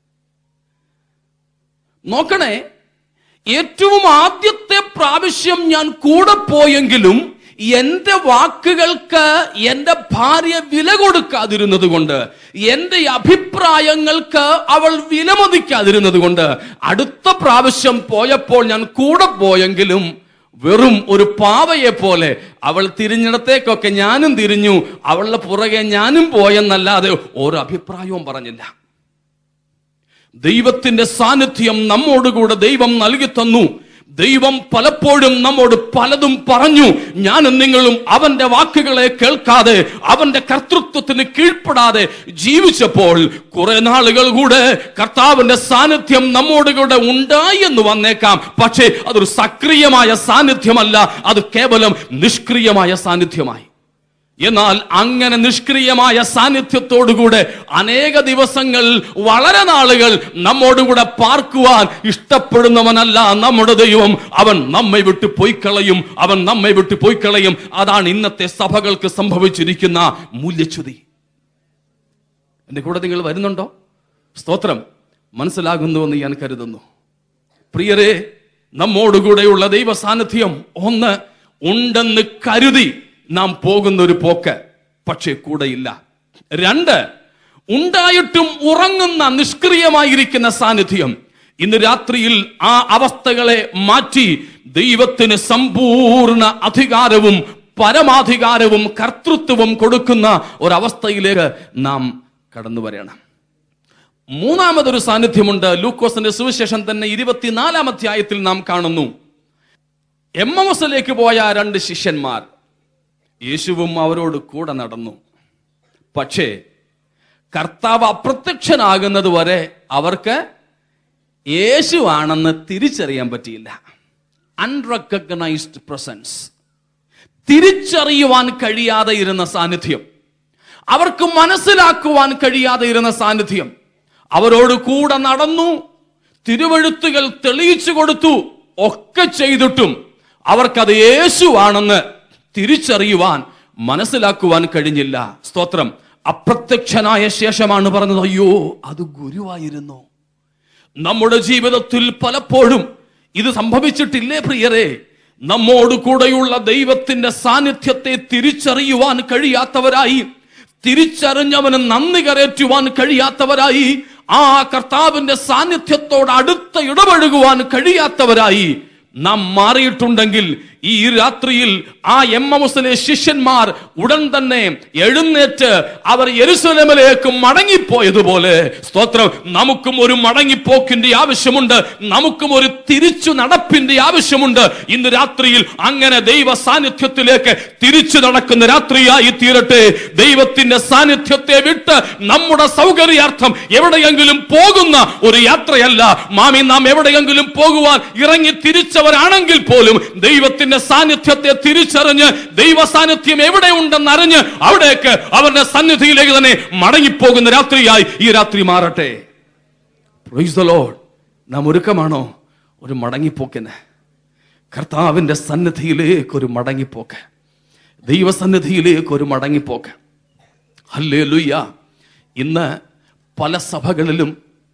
നോക്കണേ ഏറ്റവും ആദ്യത്തെ പ്രാവശ്യം ഞാൻ കൂടെ പോയെങ്കിലും എന്റെ വാക്കുകൾക്ക് എന്റെ ഭാര്യ വില കൊടുക്കാതിരുന്നത് കൊണ്ട് എന്റെ അഭിപ്രായങ്ങൾക്ക് അവൾ വിലമതിക്കാതിരുന്നത് കൊണ്ട് അടുത്ത പ്രാവശ്യം പോയപ്പോൾ ഞാൻ കൂടെ പോയെങ്കിലും വെറും ഒരു പാവയെ പോലെ അവൾ തിരിഞ്ഞിടത്തേക്കൊക്കെ ഞാനും തിരിഞ്ഞു അവളുടെ പുറകെ ഞാനും പോയെന്നല്ലാതെ ഒരു അഭിപ്രായവും പറഞ്ഞില്ല ദൈവത്തിന്റെ സാന്നിധ്യം നമ്മോടുകൂടെ ദൈവം നൽകി തന്നു ദൈവം പലപ്പോഴും നമ്മോട് പലതും പറഞ്ഞു ഞാനും നിങ്ങളും അവന്റെ വാക്കുകളെ കേൾക്കാതെ അവന്റെ കർത്തൃത്വത്തിന് കീഴ്പ്പെടാതെ ജീവിച്ചപ്പോൾ കുറെ നാളുകൾ കൂടെ കർത്താവിന്റെ സാന്നിധ്യം നമ്മോട് കൂടെ ഉണ്ടായി എന്ന് വന്നേക്കാം പക്ഷേ അതൊരു സക്രിയമായ സാന്നിധ്യമല്ല അത് കേവലം നിഷ്ക്രിയമായ സാന്നിധ്യമായി എന്നാൽ അങ്ങനെ നിഷ്ക്രിയമായ സാന്നിധ്യത്തോടുകൂടെ അനേക ദിവസങ്ങൾ വളരെ നാളുകൾ നമ്മോടുകൂടെ പാർക്കുവാൻ ഇഷ്ടപ്പെടുന്നവനല്ല നമ്മുടെ ദൈവം അവൻ നമ്മെ വിട്ട് പോയിക്കളയും അവൻ നമ്മെ വിട്ട് പോയിക്കളയും അതാണ് ഇന്നത്തെ സഭകൾക്ക് സംഭവിച്ചിരിക്കുന്ന മൂല്യച്യുതി എന്റെ കൂടെ നിങ്ങൾ വരുന്നുണ്ടോ സ്തോത്രം മനസ്സിലാകുന്നുവെന്ന് ഞാൻ കരുതുന്നു പ്രിയരെ നമ്മോടുകൂടെയുള്ള ദൈവ സാന്നിധ്യം ഒന്ന് ഉണ്ടെന്ന് കരുതി നാം പോകുന്ന ഒരു പോക്ക് പക്ഷേ കൂടെയില്ല രണ്ട് ഉണ്ടായിട്ടും ഉറങ്ങുന്ന നിഷ്ക്രിയമായിരിക്കുന്ന സാന്നിധ്യം ഇന്ന് രാത്രിയിൽ ആ അവസ്ഥകളെ മാറ്റി ദൈവത്തിന് സമ്പൂർണ്ണ അധികാരവും പരമാധികാരവും കർത്തൃത്വവും കൊടുക്കുന്ന ഒരവസ്ഥയിലേക്ക് നാം കടന്നു വരണം മൂന്നാമതൊരു സാന്നിധ്യമുണ്ട് ലൂക്കോസിന്റെ സുവിശേഷം തന്നെ ഇരുപത്തിനാലാം അധ്യായത്തിൽ നാം കാണുന്നു എം എം എസിലേക്ക് പോയ രണ്ട് ശിഷ്യന്മാർ യേശുവും അവരോട് കൂടെ നടന്നു പക്ഷേ കർത്താവ് അപ്രത്യക്ഷനാകുന്നത് വരെ അവർക്ക് യേശുവാണെന്ന് തിരിച്ചറിയാൻ പറ്റിയില്ല അൺറെക്കഗ്നൈസ്ഡ് പ്രസൻസ് തിരിച്ചറിയുവാൻ കഴിയാതെ ഇരുന്ന സാന്നിധ്യം അവർക്ക് മനസ്സിലാക്കുവാൻ കഴിയാതെ ഇരുന്ന സാന്നിധ്യം അവരോട് കൂടെ നടന്നു തിരുവഴുത്തുകൾ തെളിയിച്ചു കൊടുത്തു ഒക്കെ ചെയ്തിട്ടും അവർക്കത് യേശുവാണെന്ന് തിരിച്ചറിയുവാൻ മനസ്സിലാക്കുവാൻ കഴിഞ്ഞില്ല സ്തോത്രം അപ്രത്യക്ഷനായ ശേഷമാണ് പറഞ്ഞത് അയ്യോ അത് ഗുരുവായിരുന്നു നമ്മുടെ ജീവിതത്തിൽ പലപ്പോഴും ഇത് സംഭവിച്ചിട്ടില്ലേ പ്രിയരെ നമ്മോട് കൂടെയുള്ള ദൈവത്തിന്റെ സാന്നിധ്യത്തെ തിരിച്ചറിയുവാൻ കഴിയാത്തവരായി തിരിച്ചറിഞ്ഞവന് നന്ദി കരേറ്റുവാൻ കഴിയാത്തവരായി ആ കർത്താവിന്റെ സാന്നിധ്യത്തോട് അടുത്ത് ഇടപഴകുവാൻ കഴിയാത്തവരായി നാം മാറിയിട്ടുണ്ടെങ്കിൽ ഈ രാത്രിയിൽ ആ എം എം എസിലെ ശിഷ്യന്മാർ ഉടൻ തന്നെ എഴുന്നേറ്റ് അവർ യെരുസലേമിലേക്ക് മടങ്ങിപ്പോയതുപോലെ സ്തോത്രം നമുക്കും ഒരു മടങ്ങിപ്പോക്കിന്റെ ആവശ്യമുണ്ട് നമുക്കും ഒരു തിരിച്ചു നടപ്പിന്റെ ആവശ്യമുണ്ട് ഇന്ന് രാത്രിയിൽ അങ്ങനെ ദൈവ സാന്നിധ്യത്തിലേക്ക് തിരിച്ചു നടക്കുന്ന രാത്രിയായി തീരട്ടെ ദൈവത്തിന്റെ സാന്നിധ്യത്തെ വിട്ട് നമ്മുടെ സൗകര്യാർത്ഥം എവിടെയെങ്കിലും പോകുന്ന ഒരു യാത്രയല്ല മാമി നാം എവിടെയെങ്കിലും പോകുവാൻ ഇറങ്ങി തിരിച്ചവരാണെങ്കിൽ പോലും ദൈവത്തിന്റെ സാന്നിധ്യത്തെ തിരിച്ചറിഞ്ഞ് ദൈവ സാന്നിധ്യം എവിടെ ഉണ്ടെന്ന് അറിഞ്ഞ് അവിടേക്ക് അവരുടെ സന്നിധിയിലേക്ക് തന്നെ മടങ്ങിപ്പോകുന്ന രാത്രിയായി ഈ രാത്രി മാറട്ടെ Praise the Lord. നാം ഒരുക്കമാണോ ഒരു മടങ്ങിപ്പോക്കിന് കർത്താവിന്റെ സന്നിധിയിലേക്ക് ഒരു മടങ്ങിപ്പോക്ക് ദൈവസന്നിധിയിലേക്ക് ഒരു മടങ്ങിപ്പോക്ക് അല്ലേ ലുയ്യ ഇന്ന് പല സഭകളിലും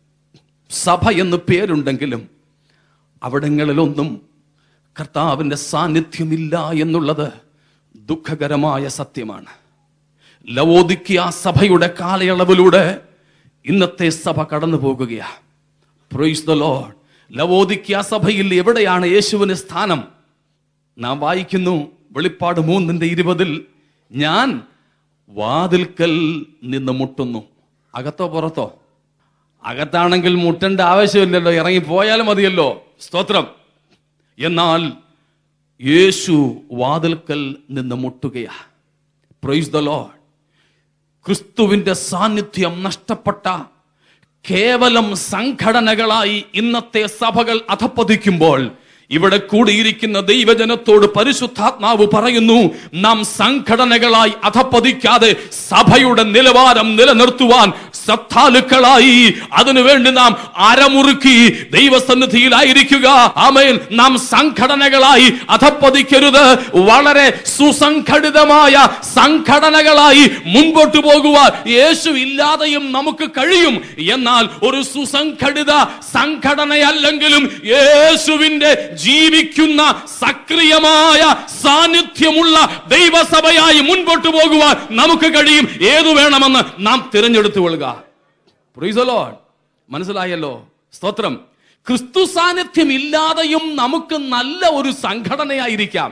സഭ എന്ന് പേരുണ്ടെങ്കിലും അവിടങ്ങളിലൊന്നും കർത്താവിന്റെ സാന്നിധ്യമില്ല എന്നുള്ളത് ദുഃഖകരമായ സത്യമാണ് ലവോദിക്കിയ സഭയുടെ കാലയളവിലൂടെ ഇന്നത്തെ സഭ കടന്നു പോകുകയാ പ്രൊയ്സ് ദ ലോഡ് ലവോദിക്കിയ സഭയിൽ എവിടെയാണ് യേശുവിന് സ്ഥാനം നാം വായിക്കുന്നു വെളിപ്പാട് മൂന്നിന്റെ ഇരുപതിൽ ഞാൻ വാതിൽക്കൽ നിന്ന് മുട്ടുന്നു അകത്തോ പുറത്തോ അകത്താണെങ്കിൽ മുട്ടേണ്ട ആവശ്യമില്ലല്ലോ ഇറങ്ങി പോയാലും മതിയല്ലോ സ്തോത്രം എന്നാൽ യേശു വാതിൽക്കൽ നിന്ന് മുട്ടുകയാ പ്രൈസ് ദ ലോഡ് ക്രിസ്തുവിന്റെ സാന്നിധ്യം നഷ്ടപ്പെട്ട കേവലം സംഘടനകളായി ഇന്നത്തെ സഭകൾ അധപ്പതിക്കുമ്പോൾ ഇവിടെ കൂടിയിരിക്കുന്ന ദൈവജനത്തോട് പരിശുദ്ധാത്മാവ് പറയുന്നു നാം സംഘടനകളായി അധപ്പതിക്കാതെ സഭയുടെ നിലവാരം നിലനിർത്തുവാൻ ശ്രദ്ധാലുക്കളായി അതിനുവേണ്ടി നാം അരമുറുക്കി ദൈവസന്നിധിയിലായിരിക്കുക ആമേൻ നാം സംഘടനകളായി അധപ്പതിക്കരുത് വളരെ സുസംഘടിതമായ സംഘടനകളായി മുൻപോട്ട് പോകുവാൻ യേശു ഇല്ലാതെയും നമുക്ക് കഴിയും എന്നാൽ ഒരു സുസംഘടിത സംഘടനയല്ലെങ്കിലും യേശുവിന്റെ ജീവിക്കുന്ന സക്രിയമായ സാന്നിധ്യമുള്ള ദൈവസഭയായി മുൻപോട്ട് പോകുവാൻ നമുക്ക് കഴിയും ഏതു വേണമെന്ന് നാം തിരഞ്ഞെടുത്തു കൊള്ളുക Praise the Lord. മനസ്സിലായല്ലോ സ്തോത്രം ക്രിസ്തു സാന്നിധ്യം ഇല്ലാതെയും നമുക്ക് നല്ല ഒരു സംഘടനയായിരിക്കാം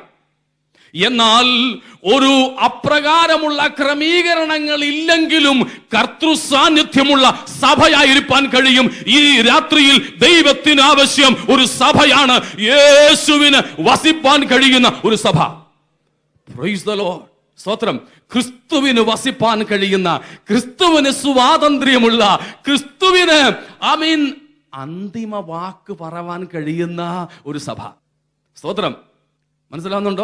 എന്നാൽ ഒരു അപ്രകാരമുള്ള ക്രമീകരണങ്ങൾ ഇല്ലെങ്കിലും കർത്തൃ സാന്നിധ്യമുള്ള സഭയായിരിക്കാൻ കഴിയും ഈ രാത്രിയിൽ ദൈവത്തിന് ആവശ്യം ഒരു സഭയാണ് യേശുവിന് വസിപ്പാൻ കഴിയുന്ന ഒരു സഭ Praise the Lord. സ്തോത്രം ക്രിസ്തുവിന് വസിപ്പാൻ കഴിയുന്ന ക്രിസ്തുവിന് സ്വാതന്ത്ര്യമുള്ള ക്രിസ്തുവിന് ഐ മീൻ അന്തിമ വാക്ക് പറവാൻ കഴിയുന്ന ഒരു സഭ സ്തോത്രം മനസ്സിലാവുന്നുണ്ടോ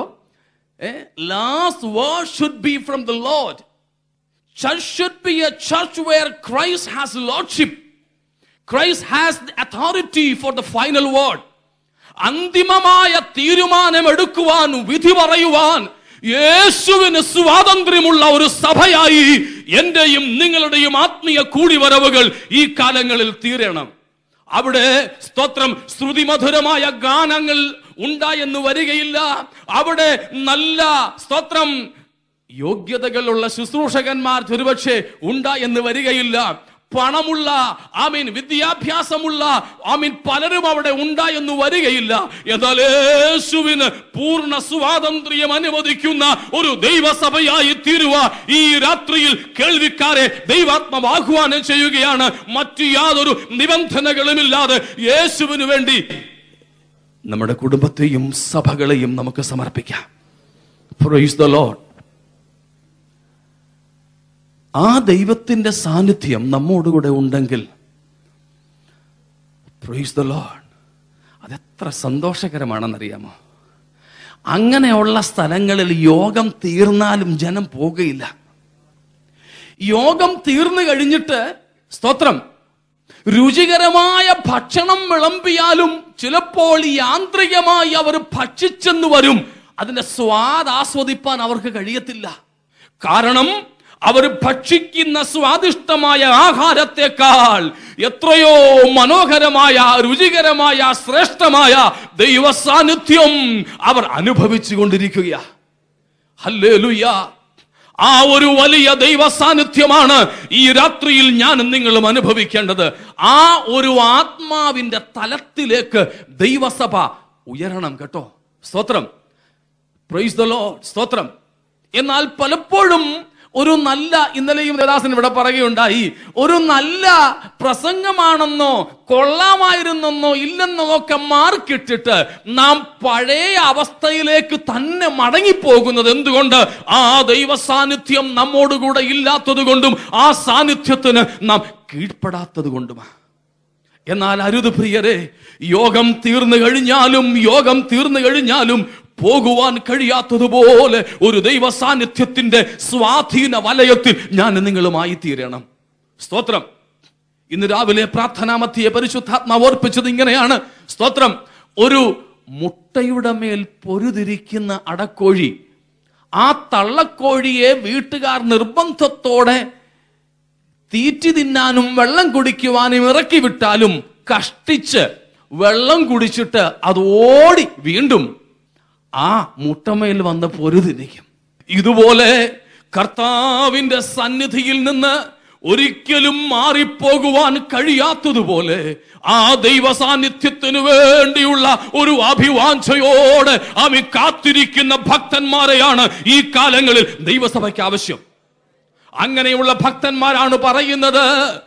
last word should be from the Lord church should be a church where Christ has lordship Christ has authority for the final word അന്തിമമായ തീരുമാനമെടുക്കുവാൻ വിധി പറയുവാൻ യേശുവിന് സ്വാതന്ത്ര്യമുള്ള ഒരു സഭയായി എന്റെയും നിങ്ങളുടെയും ആത്മീയ കൂടിവരവുകൾ ഈ കാലങ്ങളിൽ തീരണം അവിടെ സ്തോത്രം ശ്രുതിമധുരമായ ഗാനങ്ങൾ ഉണ്ടായെന്ന് വരികയില്ല അവിടെ നല്ല സ്തോത്രം യോഗ്യതകളുള്ള ശുശ്രൂഷകന്മാർ ഒരുപക്ഷെ ഉണ്ടായെന്ന് വരികയില്ല പണമുള്ള ആമീൻ വിദ്യാഭ്യാസമുള്ള ആമീൻ പലരും അവിടെ ഉണ്ടായെന്ന് വരികയില്ല എന്നാൽ യേശുവിന് പൂർണ്ണ സ്വാതന്ത്ര്യം അനുവദിക്കുന്ന ഒരു ദൈവസഭയായി തീരുവ ഈ രാത്രിയിൽ കേൾവിക്കാരെ ദൈവാത്മ ആഹ്വാനം ചെയ്യുകയാണ് മറ്റു യാതൊരു നിബന്ധനകളുമില്ലാതെ യേശുവിന് വേണ്ടി നമ്മുടെ കുടുംബത്തെയും സഭകളെയും നമുക്ക് സമർപ്പിക്കാം പ്രൈസ് ദ ലോഡ് ആ ദൈവത്തിന്റെ സാന്നിധ്യം നമ്മോടുകൂടെ ഉണ്ടെങ്കിൽ പ്രൈസ് ദ ലോഡ് അതെത്ര സന്തോഷകരമാണെന്നറിയാമോ അങ്ങനെയുള്ള സ്ഥലങ്ങളിൽ യോഗം തീർന്നാലും ജനം പോകുകയില്ല യോഗം തീർന്നു കഴിഞ്ഞിട്ട് സ്തോത്രം രുചികരമായ ഭക്ഷണം വിളമ്പിയാലും ചിലപ്പോൾ യാന്ത്രികമായി അവർ ഭക്ഷിച്ചെന്ന് വരും അതിന്റെ സ്വാദ് ആസ്വദിപ്പാൻ അവർക്ക് കഴിയത്തില്ല കാരണം അവർ ഭക്ഷിക്കുന്ന സ്വാദിഷ്ടമായ ആഹാരത്തെക്കാൾ എത്രയോ മനോഹരമായ രുചികരമായ ശ്രേഷ്ഠമായ ദൈവ സാന്നിധ്യം അവർ അനുഭവിച്ചു കൊണ്ടിരിക്കുകയാ ഹല്ലേലൂയ ആ ഒരു വലിയ ദൈവ സാന്നിധ്യമാണ് ഈ രാത്രിയിൽ ഞാൻ നിങ്ങളും അനുഭവിക്കേണ്ടത് ആ ഒരു ആത്മാവിന്റെ തലത്തിലേക്ക് ദൈവസഭ ഉയരണം കേട്ടോ സ്തോത്രം പ്രൈസ് ദ ലോർഡ് സ്തോത്രം എന്നാൽ പലപ്പോഴും ഒരു നല്ല ഇന്നലെയും ദേദാസൻ ഇവിടെ പറയുകയുണ്ടായി ഒരു നല്ല പ്രസംഗമാണെന്നോ കൊള്ളാമായിരുന്നെന്നോ ഇല്ലെന്നോ ഒക്കെ മാർക്കിട്ടിട്ട് നാം പഴയ അവസ്ഥയിലേക്ക് തന്നെ മടങ്ങിപ്പോകുന്നത് എന്തുകൊണ്ട് ആ ദൈവ സാന്നിധ്യം നമ്മോടുകൂടെ ഇല്ലാത്തത് കൊണ്ടും ആ സാന്നിധ്യത്തിന് നാം കീഴ്പ്പെടാത്തത് കൊണ്ടുമാണ് എന്നാൽ അരുത് പ്രിയരെ യോഗം തീർന്നു കഴിഞ്ഞാലും യോഗം തീർന്നു കഴിഞ്ഞാലും പോകുവാൻ കഴിയാത്തതുപോലെ ഒരു ദൈവ സാന്നിധ്യത്തിന്റെ സ്വാധീന വലയത്തിൽ ഞാൻ നിങ്ങളുമായി തീരണം സ്തോത്രം ഇന്ന് രാവിലെ പ്രാർത്ഥനാമധ്യെ പരിശുദ്ധാത്മാവ് ഓർപ്പിച്ചത് ഇങ്ങനെയാണ് സ്തോത്രം ഒരു മുട്ടയുടെ മേൽ പൊരുതിരിക്കുന്ന അടക്കോഴി ആ തള്ളക്കോഴിയെ വീട്ടുകാർ നിർബന്ധത്തോടെ തീറ്റി തിന്നാനും വെള്ളം കുടിക്കുവാനും ഇറക്കി വിട്ടാലും കഷ്ടിച്ച് വെള്ളം കുടിച്ചിട്ട് അത് ഓടി വീണ്ടും ആ മുട്ടമേൽ വന്ന് പൊരുതിരിക്കും ഇതുപോലെ കർത്താവിന്റെ സന്നിധിയിൽ നിന്ന് ഒരിക്കലും മാറിപ്പോകുവാൻ കഴിയാത്തതുപോലെ ആ ദൈവ സാന്നിധ്യത്തിനു വേണ്ടിയുള്ള ഒരു അഭിവാഞ്ചയോടെ അവി കാത്തിരിക്കുന്ന ഭക്തന്മാരെയാണ് ഈ കാലങ്ങളിൽ ദൈവസഭയ്ക്ക് ആവശ്യം അങ്ങനെയുള്ള ഭക്തന്മാരാണ് പറയുന്നത്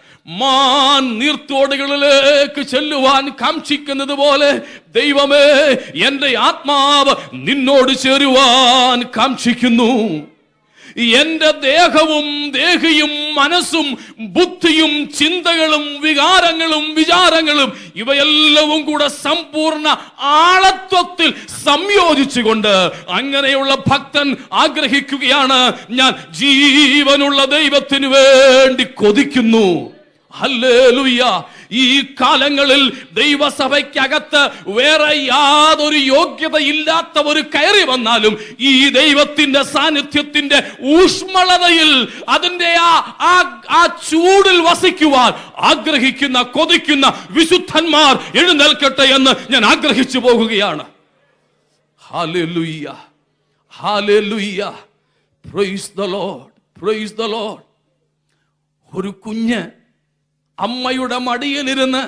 മാൻ നീർത്തോടുകളിലേക്ക് ചെല്ലുവാൻ കാക്ഷിക്കുന്നത് പോലെ ദൈവമേ എന്റെ ആത്മാവ് നിന്നോട് ചേരുവാൻ കാക്ഷിക്കുന്നു എന്റെ ദേഹവും ദേഹിയും മനസ്സും ബുദ്ധിയും ചിന്തകളും വികാരങ്ങളും വിചാരങ്ങളും ഇവയെല്ലവും കൂടെ സമ്പൂർണ്ണ ആളത്വത്തിൽ സംയോജിച്ചുകൊണ്ട് അങ്ങനെയുള്ള ഭക്തൻ ആഗ്രഹിക്കുകയാണ് ഞാൻ ജീവനുള്ള ദൈവത്തിന് വേണ്ടി കൊതിക്കുന്നു ഹല്ലേലൂയ ഈ കാലങ്ങളിൽ ദൈവസഭയ്ക്കകത്ത് വേറെ യാതൊരു യോഗ്യതയില്ലാത്ത ഒരു കയറി വന്നാലും ഈ ദൈവത്തിന്റെ സാന്നിധ്യത്തിന്റെ ഊഷ്മളതയിൽ അതിന്റെ ആ ആ- ആ ചൂടിൽ വസിക്കുവാൻ ആഗ്രഹിക്കുന്ന കൊതിക്കുന്ന വിശുദ്ധന്മാർ എഴുന്നേൽക്കട്ടെ എന്ന് ഞാൻ ആഗ്രഹിച്ചു പോകുകയാണ് hallelujah hallelujah praise the Lord praise the Lord ഒരു കുഞ്ഞ് അമ്മയുടെ മടിയിലിരുന്ന്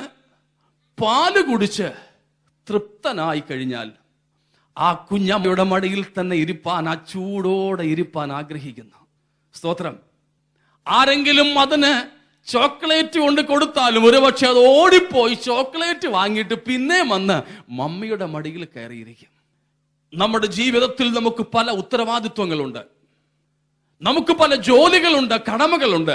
പാല് കുടിച്ച് തൃപ്തനായി കഴിഞ്ഞാൽ ആ കുഞ്ഞമ്മയുടെ മടിയിൽ തന്നെ ഇരിപ്പാൻ ആ ചൂടോടെ ഇരിപ്പാൻ ആഗ്രഹിക്കുന്നു സ്തോത്രം ആരെങ്കിലും അതിന് ചോക്ലേറ്റ് കൊണ്ട് കൊടുത്താലും ഒരുപക്ഷെ അത് ഓടിപ്പോയി ചോക്ലേറ്റ് വാങ്ങിയിട്ട് പിന്നെ വന്ന് മമ്മിയുടെ മടിയിൽ കയറിയിരിക്കും നമ്മുടെ ജീവിതത്തിൽ നമുക്ക് പല ഉത്തരവാദിത്വങ്ങളുണ്ട് നമുക്ക് പല ജോലികളുണ്ട് കടമകളുണ്ട്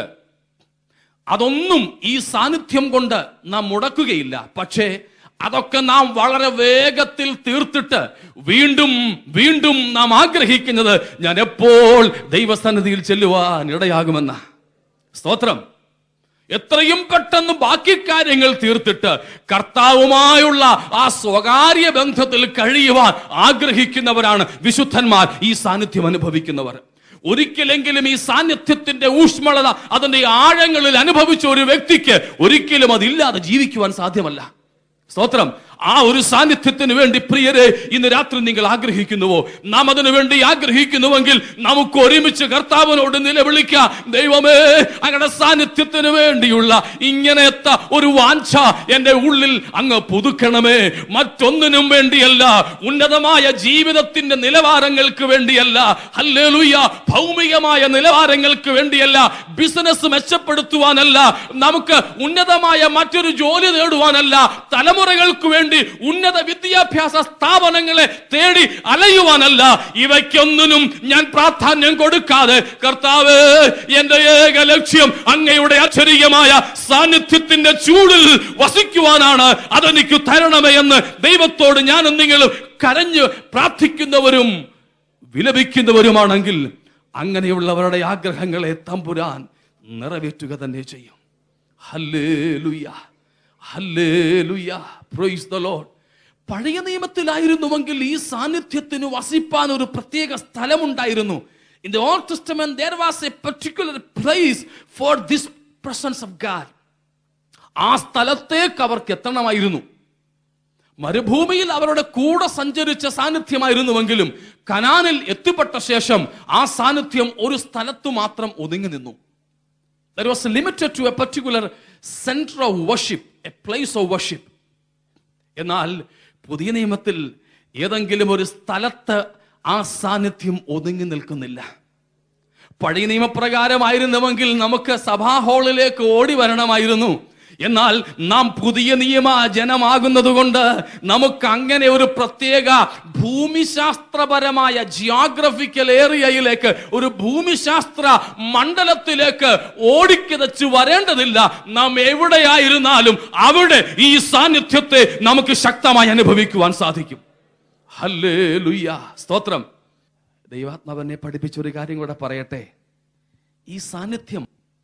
അതൊന്നും ഈ സാന്നിധ്യം കൊണ്ട് നാം മുടക്കുകയില്ല പക്ഷേ അതൊക്കെ നാം വളരെ വേഗത്തിൽ തീർത്തിട്ട് വീണ്ടും വീണ്ടും നാം ആഗ്രഹിക്കുന്നത് ഞാൻ എപ്പോൾ ദൈവസന്നിധിയിൽ ചെല്ലുവാൻ ഇടയാകുമെന്ന സ്തോത്രം എത്രയും പെട്ടെന്ന് ബാക്കി കാര്യങ്ങൾ തീർത്തിട്ട് കർത്താവുമായുള്ള ആ സ്വകാര്യ ബന്ധത്തിൽ കഴിയുവാൻ ആഗ്രഹിക്കുന്നവരാണ് വിശുദ്ധന്മാർ ഈ സാന്നിധ്യം അനുഭവിക്കുന്നവർ ഒരിക്കലെങ്കിലും ഈ സാന്നിധ്യത്തിന്റെ ഊഷ്മളത അതിന്റെ ആഴങ്ങളിൽ അനുഭവിച്ച ഒരു വ്യക്തിക്ക് ഒരിക്കലും അതില്ലാതെ ജീവിക്കുവാൻ സാധ്യമല്ല സ്തോത്രം ആ ഒരു സാന്നിധ്യത്തിന് വേണ്ടി പ്രിയരെ ഇന്ന് രാത്രി നിങ്ങൾ ആഗ്രഹിക്കുന്നുവോ നാം അതിനു വേണ്ടി ആഗ്രഹിക്കുന്നുവെങ്കിൽ നമുക്ക് ഒരുമിച്ച് കർത്താവിനോട് നിലവിളിക്കാം ദൈവമേ അങ്ങയുടെ സാന്നിധ്യത്തിന് വേണ്ടിയുള്ള ഇങ്ങനത്തെ ഒരു വാഞ്ച എന്റെ ഉള്ളിൽ അങ്ങ് പുതുക്കണമേ മറ്റൊന്നിനും വേണ്ടിയല്ല ഉന്നതമായ ജീവിതത്തിന്റെ നിലവാരങ്ങൾക്ക് വേണ്ടിയല്ല ഹല്ലേലൂയ ഭൗമികമായ നിലവാരങ്ങൾക്ക് വേണ്ടിയല്ല ബിസിനസ് മെച്ചപ്പെടുത്തുവാനല്ല നമുക്ക് ഉന്നതമായ മറ്റൊരു ജോലി നേടുവാനല്ല തലമുറകൾക്ക് വേണ്ടി ഉന്നത വിദ്യാഭ്യാസ സ്ഥാപനങ്ങളെ തേടി അലയുവാനല്ല ഇവയ്ക്കൊന്നിനും ഞാൻ പ്രാധാന്യം കൊടുക്കാതെ കർത്താവ് എന്റെ ഏക ലക്ഷ്യം അങ്ങയുടെ അക്ഷരീയമായ സാന്നിധ്യത്തിന്റെ ചൂടിൽ വസിക്കുവാനാണ് അതെനിക്ക് തരണമേ എന്ന് ദൈവത്തോട് ഞാനും നിങ്ങളും കരഞ്ഞ് പ്രാർത്ഥിക്കുന്നവരും വിലപിക്കുന്നവരുമാണെങ്കിൽ അങ്ങനെയുള്ളവരുടെ ആഗ്രഹങ്ങളെ തമ്പുരാൻ നിറവേറ്റുക തന്നെ ചെയ്യും hallelujah hallelujah praise the Lord പഴയ നിയമത്തിലായിരുന്നുവെങ്കിൽ ഈ സാന്നിധ്യത്തിന് വസിപ്പാൻ ഒരു പ്രത്യേക സ്ഥലമുണ്ടായിരുന്നു in the old testament there was a particular place for this presence of God ആ സ്ഥലത്തേക്ക് അവർക്ക് എത്തണമായിരുന്നു മരുഭൂമിയിൽ അവരുടെ കൂടെ സഞ്ചരിച്ച സാന്നിധ്യമായിരുന്നുവെങ്കിലും കനാനിൽ എത്തിപ്പെട്ട ശേഷം ആ സാന്നിധ്യം ഒരു സ്ഥലത്തു മാത്രം ഒതുങ്ങി നിന്നു That was limited to a particular center of worship, a place of worship. എന്നാൽ പുതിയ നിയമത്തിൽ ഏതെങ്കിലും ഒരു സ്ഥലത്ത് ആ സാന്നിധ്യം ഒതുങ്ങി നിൽക്കുന്നില്ല പഴയ നിയമപ്രകാരമായിരുന്നുവെങ്കിൽ നമുക്ക് സഭാ ഹാളിലേക്ക് ഓടി വരണമായിരുന്നു എന്നാൽ നാം പുതിയ നിയമ ജനമാകുന്നത് കൊണ്ട് നമുക്ക് അങ്ങനെ ഒരു പ്രത്യേക ഭൂമിശാസ്ത്രപരമായ ജിയോഗ്രഫിക്കൽ ഏരിയയിലേക്ക് ഒരു ഭൂമിശാസ്ത്ര മണ്ഡലത്തിലേക്ക് ഓടിക്കിതച്ച് വരേണ്ടതില്ല നാം എവിടെയായിരുന്നാലും അവിടെ ഈ സാന്നിധ്യത്തെ നമുക്ക് ശക്തമായി അനുഭവിക്കുവാൻ സാധിക്കും ഹല്ലേ സ്തോത്രം ദൈവാത്മാവെന്നെ പഠിപ്പിച്ച ഒരു കാര്യം കൂടെ പറയട്ടെ ഈ സാന്നിധ്യം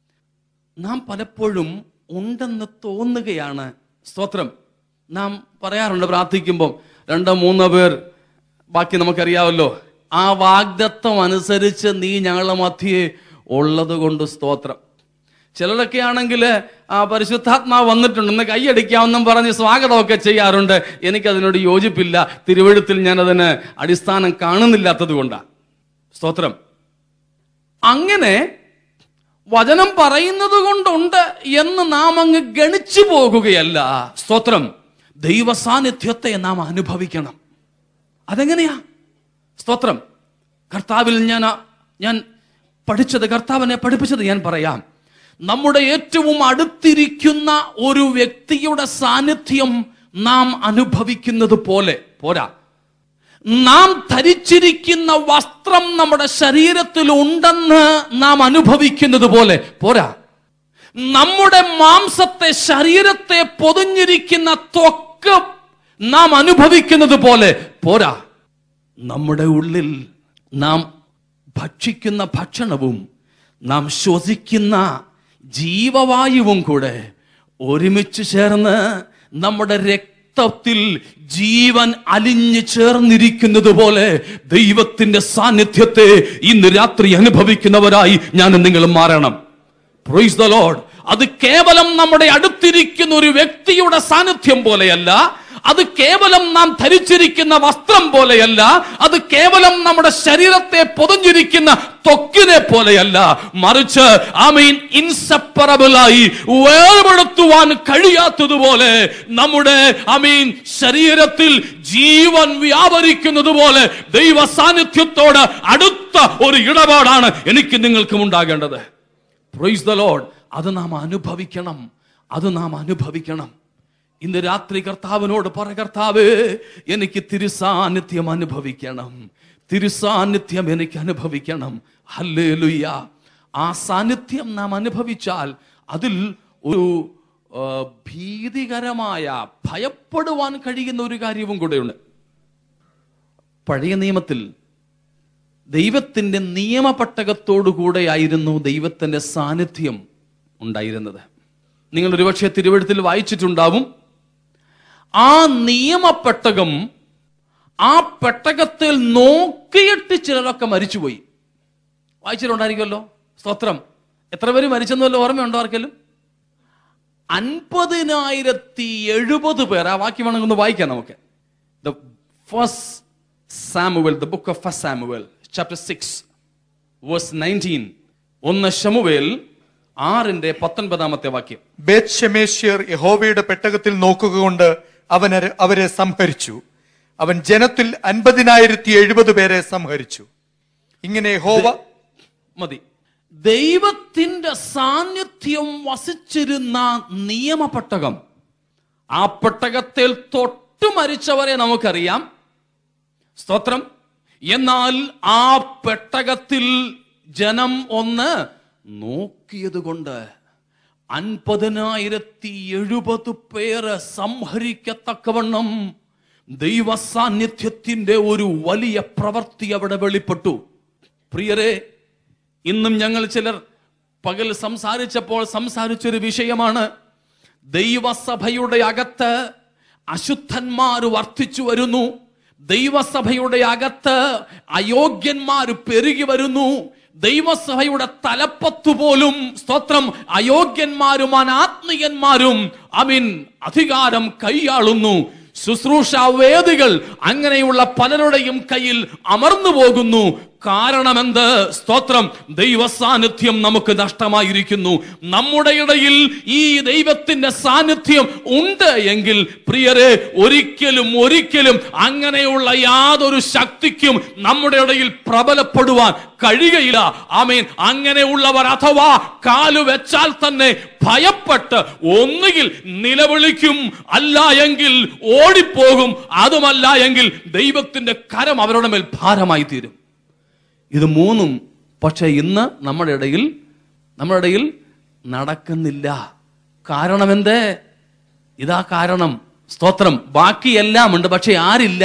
നാം പലപ്പോഴും ഉണ്ടെന്ന് തോന്നുകയാണ് സ്തോത്രം നാം പറയാറുണ്ട് പ്രാർത്ഥിക്കുമ്പോൾ രണ്ടോ മൂന്നോ പേർ ബാക്കി നമുക്കറിയാമല്ലോ ആ വാഗ്ദത്വം അനുസരിച്ച് നീ ഞങ്ങളുടെ മധ്യേ ഉള്ളത് കൊണ്ട് സ്തോത്രം ചിലരൊക്കെ ആണെങ്കിൽ ആ പരിശുദ്ധാത്മാവ് വന്നിട്ടുണ്ട് ഇന്ന് കൈയടിക്കാമെന്നും പറഞ്ഞ് സ്വാഗതമൊക്കെ ചെയ്യാറുണ്ട് എനിക്കതിനോട് യോജിപ്പില്ല തിരുവഴുത്തിൽ ഞാൻ അതിന് അടിസ്ഥാനം കാണുന്നില്ലാത്തത് കൊണ്ടാണ് സ്തോത്രം അങ്ങനെ വചനം പറയുന്നത് കൊണ്ടുണ്ട് എന്ന് നാം അങ്ങ് ഗണിച്ചു പോകുകയല്ല സ്തോത്രം ദൈവ സാന്നിധ്യത്തെ നാം അനുഭവിക്കണം അതെങ്ങനെയാ സ്തോത്രം കർത്താവിൽ ഞാൻ ഞാൻ പഠിച്ചത് കർത്താവിനെ പഠിപ്പിച്ചത് ഞാൻ പറയാം നമ്മുടെ ഏറ്റവും അടുത്തിരിക്കുന്ന ഒരു വ്യക്തിയുടെ സാന്നിധ്യം നാം അനുഭവിക്കുന്നത് പോലെ പോരാ നാം ധരിച്ചിരിക്കുന്ന വസ്ത്രം നമ്മുടെ ശരീരത്തിൽ ഉണ്ടെന്ന് നാം അനുഭവിക്കുന്നത് പോലെ പോരാ നമ്മുടെ മാംസത്തെ ശരീരത്തെ പൊതിഞ്ഞിരിക്കുന്ന ത്വക്ക് നാം അനുഭവിക്കുന്നത് പോലെ പോരാ നമ്മുടെ ഉള്ളിൽ നാം ഭക്ഷിക്കുന്ന ഭക്ഷണവും നാം ശ്വസിക്കുന്ന ജീവവായുവും കൂടെ ഒരുമിച്ച് ചേർന്ന് നമ്മുടെ രക്തത്തിൽ ജീവൻ അലിഞ്ഞു ചേർന്നിരിക്കുന്നത് പോലെ ദൈവത്തിന്റെ സാന്നിധ്യത്തെ ഇന്ന് രാത്രി അനുഭവിക്കുന്നവരായി ഞാൻ നിങ്ങൾ മാറണം പ്രൈസ് ദ ലോർഡ് അത് കേവലം നമ്മുടെ അടുത്തിരിക്കുന്ന ഒരു വ്യക്തിയുടെ സാന്നിധ്യം പോലെയല്ല അത് കേവലം നാം ധരിച്ചിരിക്കുന്ന വസ്ത്രം പോലെയല്ല അത് കേവലം നമ്മുടെ ശരീരത്തെ പൊതിഞ്ഞിരിക്കുന്ന ത്വക്കിനെ പോലെയല്ല മറിച്ച് ഐ മീൻ ഇൻസെപ്പറബിൾ ആയി വേർപെടുത്തുവാൻ കഴിയാത്തതുപോലെ നമ്മുടെ ഐ മീൻ ശരീരത്തിൽ ജീവൻ വ്യാപരിക്കുന്നത് പോലെ ദൈവ സാന്നിധ്യത്തോട് അടുത്ത ഒരു ഇടപാടാണ് എനിക്ക് നിങ്ങൾക്കും ഉണ്ടാകേണ്ടത് പ്രൈസ് ദ ലോഡ് അത് നാം അനുഭവിക്കണം അത് നാം അനുഭവിക്കണം ഇന്ന് രാത്രി കർത്താവിനോട് പറ കർത്താവ് എനിക്ക് തിരുസാന്നിധ്യം അനുഭവിക്കണം തിരുസാന്നിധ്യം എനിക്ക് അനുഭവിക്കണം ഹല്ലേലൂയ ആ സാന്നിധ്യം നാം അനുഭവിച്ചാൽ അതിൽ ഒരു ആ, ഭീതികരമായ ഭയപ്പെടുവാൻ കഴിയുന്ന ഒരു കാര്യവും കൂടെയുണ്ട് പഴയ നിയമത്തിൽ ദൈവത്തിന്റെ നിയമപട്ടകത്തോടുകൂടെയായിരുന്നു ദൈവത്തിന്റെ സാന്നിധ്യം ഉണ്ടായിരുന്നത് നിങ്ങൾ ഒരുപക്ഷെ തിരുവഴുത്തിൽ വായിച്ചിട്ടുണ്ടാവും ആ നിയമപ്പെട്ടകം ആ പെട്ടകത്തിൽ നോക്കിയിട്ട് ചിലരൊക്കെ മരിച്ചുപോയി വായിച്ചിട്ടുണ്ടായിരിക്കുമല്ലോ സ്തോത്രം എത്ര പേര് മരിച്ചെന്നല്ലോ ഓർമ്മയുണ്ടോ ആർക്കെങ്കിലും അൻപതിനായിരത്തി എഴുപത് പേർ ആ വാക്യം വേണമെങ്കിൽ ഒന്ന് വായിക്കാം നമുക്ക് the first Samuel the book of first Samuel chapter six verse nineteen ഒന്ന് ശമുവേൽ ആറിന്റെ പത്തൊൻപതാമത്തെ വാക്യം ബേത് ഷെമേഷ്യർ യഹോവയുടെ പെട്ടകത്തിൽ നോക്കുകകൊണ്ട് അവൻ അര- അവരെ സംഹരിച്ചു അവൻ ജനത്തിൽ അൻപതിനായിരത്തി എഴുപത് പേരെ സംഹരിച്ചു ഇങ്ങനെ യഹോവ മതി ദൈവത്തിന്റെ സാന്നിധ്യം വസിച്ചിരുന്ന നിയമപെട്ടകം ആ പെട്ടകത്തിൽ തൊട്ടു മരിച്ചവരെ നമുക്കറിയാം സ്തോത്രം എന്നാൽ ആ പെട്ടകത്തിൽ ജനം ഒന്ന് നോക്കിയത് കൊണ്ട് അൻപതിനായിരത്തി എഴുപത് പേര് സംഹരിക്കത്തക്കവണ്ണം ദൈവ സാന്നിധ്യത്തിന്റെ ഒരു വലിയ പ്രവൃത്തി അവിടെ വെളിപ്പെട്ടു പ്രിയരെ ഇന്നും ഞങ്ങൾ ചിലർ പകൽ സംസാരിച്ചപ്പോൾ സംസാരിച്ചൊരു വിഷയമാണ് ദൈവസഭയുടെ അകത്ത് അശുദ്ധന്മാർ വർദ്ധിച്ചു വരുന്നു ദൈവസഭയുടെ അകത്ത് അയോഗ്യന്മാർ പെരുകി വരുന്നു ദൈവസഭയുടെ തലപ്പത്തു പോലും സ്തോത്രം അയോഗ്യന്മാരും അനാത്മീയന്മാരും അമീൻ അധികാരം കൈയാളുന്നു ശുശ്രൂഷ വേദികൾ അങ്ങനെയുള്ള പലരുടെയും കയ്യിൽ അമർന്നു പോകുന്നു കാരണമെന്ത് സ്തോത്രം ദൈവ സാന്നിധ്യം നമുക്ക് നഷ്ടമായിരിക്കുന്നു നമ്മുടെ ഇടയിൽ ഈ ദൈവത്തിന്റെ സാന്നിധ്യം ഉണ്ട് എങ്കിൽ പ്രിയരെ ഒരിക്കലും ഒരിക്കലും അങ്ങനെയുള്ള യാതൊരു ശക്തിക്കും നമ്മുടെ ഇടയിൽ പ്രബലപ്പെടുവാൻ കഴിയുകയില്ല ആമീൻ അങ്ങനെയുള്ളവർ അഥവാ കാലു വെച്ചാൽ തന്നെ ഭയപ്പെട്ട് ഒന്നുകിൽ നിലവിളിക്കും അല്ല എങ്കിൽ ഓടിപ്പോകും അതുമല്ല എങ്കിൽ ദൈവത്തിന്റെ കരം അവരുടെ മേൽ ഭാരമായി തീരും ഇത് മൂന്നും പക്ഷെ ഇന്ന് നമ്മുടെ ഇടയിൽ നമ്മുടെ ഇടയിൽ നടക്കുന്നില്ല കാരണം എന്തേ ഇതാ കാരണം സ്തോത്രം ബാക്കിയെല്ലാം ഉണ്ട് പക്ഷെ ആരില്ല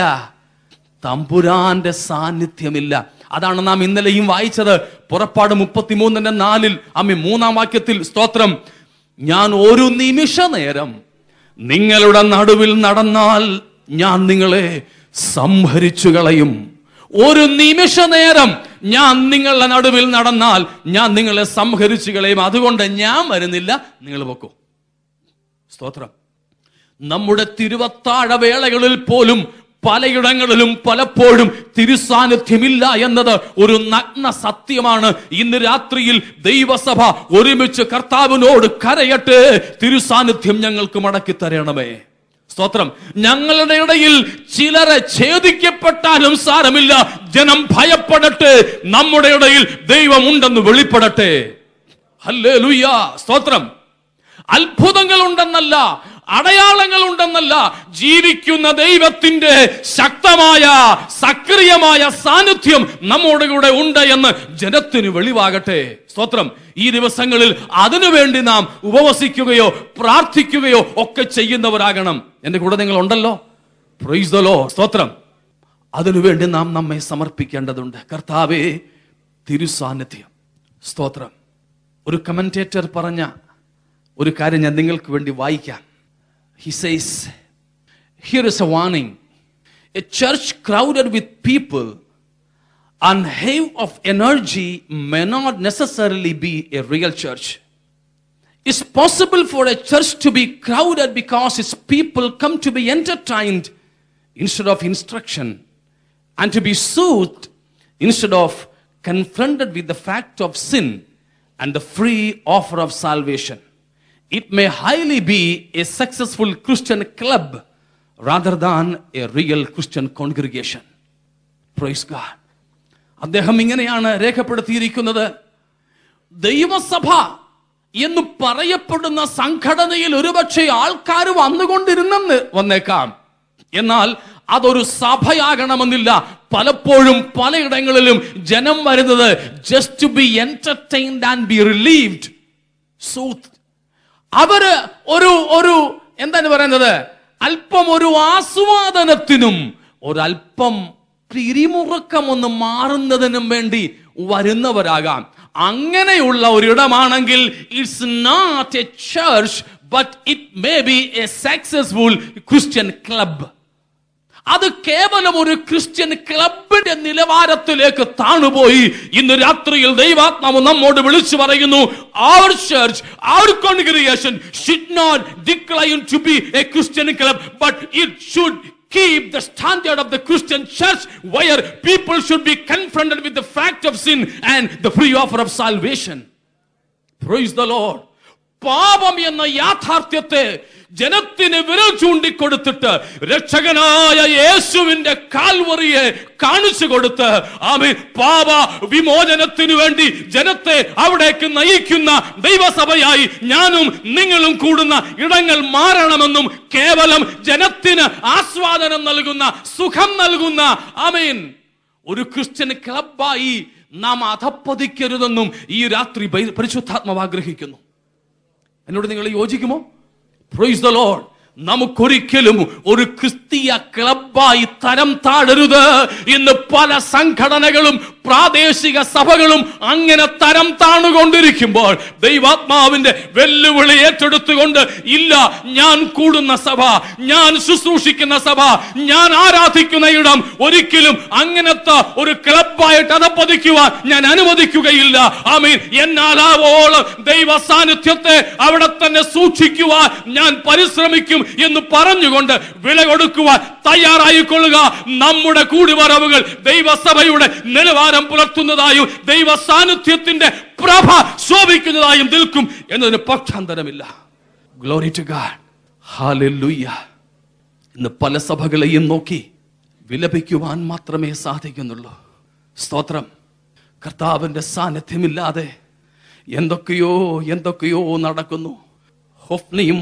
തമ്പുരാന്റെ സാന്നിധ്യമില്ല അതാണ് നാം ഇന്നലെയും വായിച്ചത് പുറപ്പാട് മുപ്പത്തിമൂന്നിന്റെ നാലിൽ അമ്മി മൂന്നാം വാക്യത്തിൽ സ്തോത്രം ഞാൻ ഒരു നിമിഷ നേരം നിങ്ങളുടെ നടുവിൽ നടന്നാൽ ഞാൻ നിങ്ങളെ സംഹരിച്ചു കളയും ഒരു നിമിഷ നേരം ഞാൻ നിങ്ങളുടെ നടുവിൽ നടന്നാൽ ഞാൻ നിങ്ങളെ സംഹരിച്ചു കളയും അതുകൊണ്ട് ഞാൻ വരുന്നില്ല നിങ്ങൾ പൊക്കോ സ്തോത്രം നമ്മുടെ തിരുവത്താഴ വേളകളിൽ പോലും പലയിടങ്ങളിലും പലപ്പോഴും തിരുസാന്നിധ്യമില്ല എന്നത് ഒരു നഗ്ന സത്യമാണ് ഇന്ന് രാത്രിയിൽ ദൈവസഭ ഒരുമിച്ച് കർത്താവിനോട് കരയട്ടെ തിരുസാന്നിധ്യം ഞങ്ങൾക്ക് മടക്കി തരണമേ സ്തോത്രം ഞങ്ങളുടെ ഇടയിൽ ചിലരെ ഛേദിക്കപ്പെട്ടാലും സാരമില്ല ജനം ഭയപ്പെടട്ടെ നമ്മുടെ ഇടയിൽ ദൈവമുണ്ടെന്ന് വെളിപ്പെടട്ടെ ഹല്ലേ സ്തോത്രം അത്ഭുതങ്ങൾ ഉണ്ടെന്നല്ല അടയാളങ്ങൾ ഉണ്ടെന്നല്ല ജീവിക്കുന്ന ദൈവത്തിന്റെ ശക്തമായ സക്രിയമായ സാന്നിധ്യം നമ്മോട് കൂടെ ഉണ്ട് എന്ന് ജനത്തിന് വെളിവാകട്ടെ സ്തോത്രം ഈ ദിവസങ്ങളിൽ അതിനുവേണ്ടി നാം ഉപവസിക്കുകയോ പ്രാർത്ഥിക്കുകയോ ഒക്കെ ചെയ്യുന്നവരാകണം എന്റെ കൂടെ നിങ്ങൾ ഉണ്ടല്ലോ പ്രൈസ്തലോ സ്തോത്രം അതിനുവേണ്ടി നാം നമ്മെ സമർപ്പിക്കേണ്ടതുണ്ട് കർത്താവേ തിരുസാന്നിധ്യം സ്തോത്രം ഒരു കമന്റേറ്റർ പറഞ്ഞ ഒരു കാര്യം ഞാൻ നിങ്ങൾക്ക് വേണ്ടി വായിക്കാം he says here is a warning a church crowded with people and have of energy may not necessarily be a real church. It's possible for a church to be crowded because its people come to be entertained instead of instruction and to be soothed instead of confronted with the fact of sin and the free offer of salvation. It may highly be a successful Christian club rather than a real Christian congregation. Praise God. അദ്ദേഹം ഇങ്ങനെയാണ് രേഖപ്പെടുത്തിയിരിക്കുന്നത് ദൈവസഭ എന്ന് പറയപ്പെടുന്ന സംഘടനയിൽ ഒരുപക്ഷെ ആൾക്കാർ വന്നുകൊണ്ടിരുന്നെന്ന് വന്നേക്കാം എന്നാൽ അതൊരു സഭയാകണമെന്നില്ല പലപ്പോഴും പലയിടങ്ങളിലും ജനം വരുന്നത് just to be entertained and be relieved സൂത്ത് അവര് ഒരു ഒരു എന്താണ് പറയുന്നത് അല്പം ഒരു ആസ്വാദനത്തിനും ഒരല്പം പിരിമുറുക്കം ഒന്ന് മാറുന്നതിനും വേണ്ടി വരുന്നവരാകാം അങ്ങനെയുള്ള ഒരിടമാണെങ്കിൽ it's not a church but it may be a successful Christian club അത് കേവലം ഒരു ക്രിസ്ത്യൻ ക്ലബിന്റെ നിലവാരത്തിലേക്ക് താണുപോയി ഇന്ന് രാത്രിയിൽ ദൈവാത്മാവ് നമ്മോട് വിളിച്ചു പറയുന്നു അവർ ചർച്ച് അവർ congregation should not decline to be a Christian club but it should keep the standard of the Christian church where people should be confronted with the fact of sin and the free offer of salvation. Praise the Lord. പാപം എന്ന യാഥാർത്ഥ്യത്തെ ജനത്തിന് വിരൽ ചൂണ്ടിക്കൊടുത്തിട്ട് രക്ഷകനായ യേശുവിന്റെ കാൽവറിയെ കാണിച്ചു കൊടുത്ത് ആമേ പാപ വിമോചനത്തിനു വേണ്ടി ജനത്തെ അവിടേക്ക് നയിക്കുന്ന ദൈവസഭയായി ഞാനും നിങ്ങളും കൂടുന്ന ഇടങ്ങൾ മാറണമെന്നും കേവലം ജനത്തിന് ആസ്വാദനം നൽകുന്ന സുഖം നൽകുന്ന ആമേൻ ഒരു ക്രിസ്ത്യൻ ക്ലബായി നാം അധപ്പതിക്കരുതെന്നും ഈ രാത്രി പരി- പരിശുദ്ധാത്മാവ് ആഗ്രഹിക്കുന്നു എന്നോട് നിങ്ങൾ യോജിക്കുമോ പ്രൈസ് ദ ലോർഡ് നമുക്കൊരിക്കലും ഒരു ക്രിസ്തീയ ക്ലബായി തരം താഴരുത് ഇന്ന് പല സംഘടനകളും പ്രാദേശിക സഭകളും അങ്ങനെ തരം താണുകൊണ്ടിരിക്കുമ്പോൾ ദൈവാത്മാവിന്റെ വെല്ലുവിളി ഏറ്റെടുത്തുകൊണ്ട് ഇല്ല ഞാൻ കൂടുന്ന സഭ ഞാൻ ശുശ്രൂഷിക്കുന്ന സഭ ഞാൻ ആരാധിക്കുന്ന ഇടം ഒരിക്കലും അങ്ങനത്തെ ഒരു ക്ലബായിട്ട് അതപ്പതിക്കുവാൻ ഞാൻ അനുവദിക്കുകയില്ല ആമീൻ എന്നാലാവോളം ദൈവ സാന്നിധ്യത്തെ അവിടെ തന്നെ സൂക്ഷിക്കുവാൻ ഞാൻ പരിശ്രമിക്കും എന്ന് പറഞ്ഞുകൊണ്ട് വില കൊടുക്കുവാൻ തയ്യാറായിക്കൊള്ളുക നമ്മുടെ കൂടിവരവുകൾ ദൈവസഭയുടെ നിലവാരം പുലർത്തുന്നതായും ദൈവ സാന്നിധ്യത്തിന്റെ പ്രഭ ശോഭിക്കുന്നതായും നിൽക്കും എന്നതിന് പക്ഷാന്തരമില്ല ഗ്ലോറി ടു ഗാഡ് ഹാലൂയ്യ ഇന്ന് പല സഭകളെയും നോക്കി വിലപിക്കുവാൻ മാത്രമേ സാധിക്കുന്നുള്ളൂ സ്തോത്രം കർത്താവിന്റെ സാന്നിധ്യമില്ലാതെ എന്തൊക്കെയോ എന്തൊക്കെയോ നടക്കുന്നു ഹൊഫ്നിയും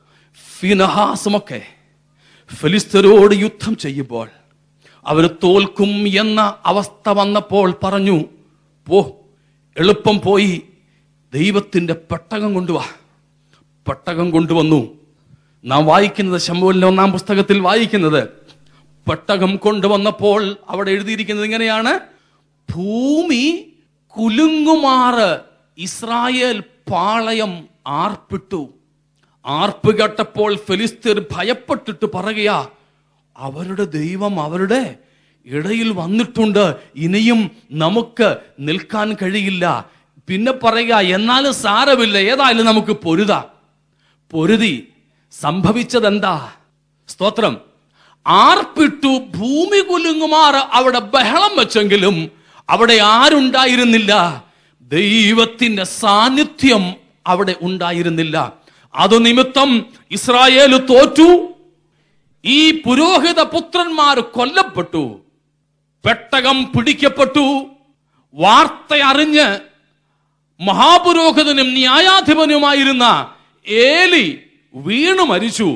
ഫിനഹാസുമൊക്കെ ഫിലിസ്തരോട് യുദ്ധം ചെയ്യുമ്പോൾ അവർ തോൽക്കും എന്ന അവസ്ഥ വന്നപ്പോൾ പറഞ്ഞു പോ എളുപ്പം പോയി ദൈവത്തിന്റെ പെട്ടകം കൊണ്ടുവാ പെട്ടകം കൊണ്ടുവന്നു നാം വായിക്കുന്നത് ശമ്പുവിലെ ഒന്നാം പുസ്തകത്തിൽ വായിക്കുന്നത് പെട്ടകം കൊണ്ടുവന്നപ്പോൾ അവിടെ എഴുതിയിരിക്കുന്നത് ഇങ്ങനെയാണ് ഭൂമി കുലുങ്ങുമാറ് ഇസ്രായേൽ പാളയം ആർപ്പിട്ടു ആർപ്പ് കേട്ടപ്പോൾ ഫെലിസ്തീർ ഭയപ്പെട്ടിട്ട് പറയുക അവരുടെ ദൈവം അവരുടെ ഇടയിൽ വന്നിട്ടുണ്ട് ഇനിയും നമുക്ക് നിൽക്കാൻ കഴിയില്ല പിന്നെ പറയുക എന്നാലും സാരമില്ല ഏതായാലും നമുക്ക് പൊരുതാ പൊരുതി സംഭവിച്ചതെന്താ സ്തോത്രം ആർപ്പിട്ടു ഭൂമി കുലുങ്ങുമാർ അവിടെ ബഹളം വെച്ചെങ്കിലും അവിടെ ആരുണ്ടായിരുന്നില്ല ദൈവത്തിന്റെ സാന്നിധ്യം അവിടെ ഉണ്ടായിരുന്നില്ല അത് നിമിത്തം ഇസ്രായേൽ തോറ്റു ഈ പുരോഹിത പുത്രന്മാർ കൊല്ലപ്പെട്ടു പെട്ടകം പിടിക്കപ്പെട്ടു വാർത്ത അറിഞ്ഞ് മഹാപുരോഹിതനും ന്യായാധിപനുമായിരുന്ന ഏലി വീണു മരിച്ചു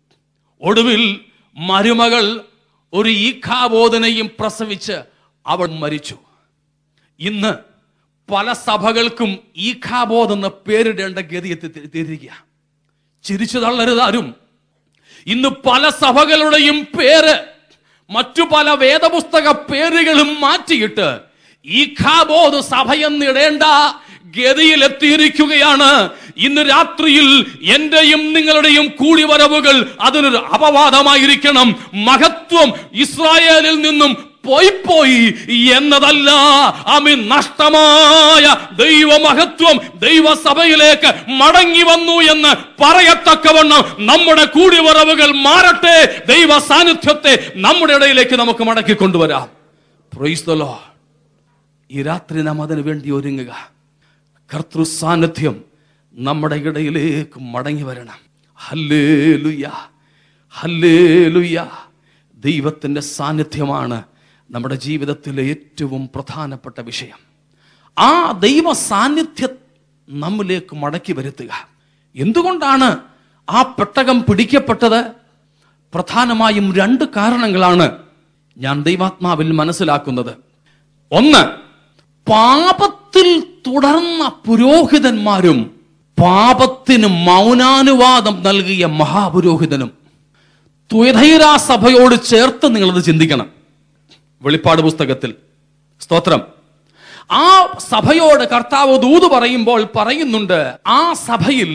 ഒടുവിൽ മരുമകൾ ഒരു ഈഖാബോധനയും പ്രസവിച്ച് അവൾ മരിച്ചു ഇന്ന് പല സഭകൾക്കും ഈഖാബോധ് എന്ന പേരിടേണ്ട ഗതി എത്തിയിരിക്കുക ചിരിച്ചു തള്ളരുതാരും ഇന്ന് പല സഭകളുടെയും പേര് മറ്റു പല വേദപുസ്തക പേരുകളും മാറ്റിയിട്ട് ഈഖാബോധ് സഭയെന്നിടേണ്ട ഗതിയിൽ എത്തിയിരിക്കുകയാണ് ഇന്ന് രാത്രിയിൽ എന്റെയും നിങ്ങളുടെയും കൂടിവരവുകൾ അതിനൊരു അപവാദമായിരിക്കണം മഹത്വം ഇസ്രായേലിൽ നിന്നും പോയി പോയി എന്നതല്ല അമി നഷ്ടമായ ദൈവമഹത്വം ദൈവസഭയിലേക്ക് മടങ്ങി വന്നു എന്ന് പറയത്തക്കവണ്ണം നമ്മുടെ കൂടിവരവുകൾ മാറട്ടെ ദൈവ സാന്നിധ്യത്തെ നമ്മുടെ ഇടയിലേക്ക് നമുക്ക് മടക്കി കൊണ്ടുവരാം Praise the Lord. ഈ രാത്രി നാം അതിനു വേണ്ടി ഒരുങ്ങുക കർത്തൃ സാന്നിധ്യം നമ്മുടെ ഇടയിലേക്ക് മടങ്ങി വരണം ഹല്ലേലുയ ഹല്ലേലുയ ദൈവത്തിൻ്റെ സാന്നിധ്യമാണ് നമ്മുടെ ജീവിതത്തിലെ ഏറ്റവും പ്രധാനപ്പെട്ട വിഷയം ആ ദൈവ സാന്നിധ്യം നമ്മിലേക്ക് മടക്കി വരുത്തുക എന്തുകൊണ്ടാണ് ആ പെട്ടകം പിടിക്കപ്പെട്ടത് പ്രധാനമായും രണ്ട് കാരണങ്ങളാണ് ഞാൻ ദൈവാത്മാവിൽ മനസ്സിലാക്കുന്നത് ഒന്ന് പാപത്തിൽ തുടർന്ന പുരോഹിതന്മാരും പാപത്തിന് മൗനാനുവാദം നൽകിയ മഹാപുരോഹിതനും ത്വധൈരാ സഭയോട് ചേർത്ത് നിങ്ങളത് ചിന്തിക്കണം വെളിപ്പാട് പുസ്തകത്തിൽ സ്തോത്രം ആ സഭയോട് കർത്താവ് ദൂത് പറയുമ്പോൾ പറയുന്നുണ്ട് ആ സഭയിൽ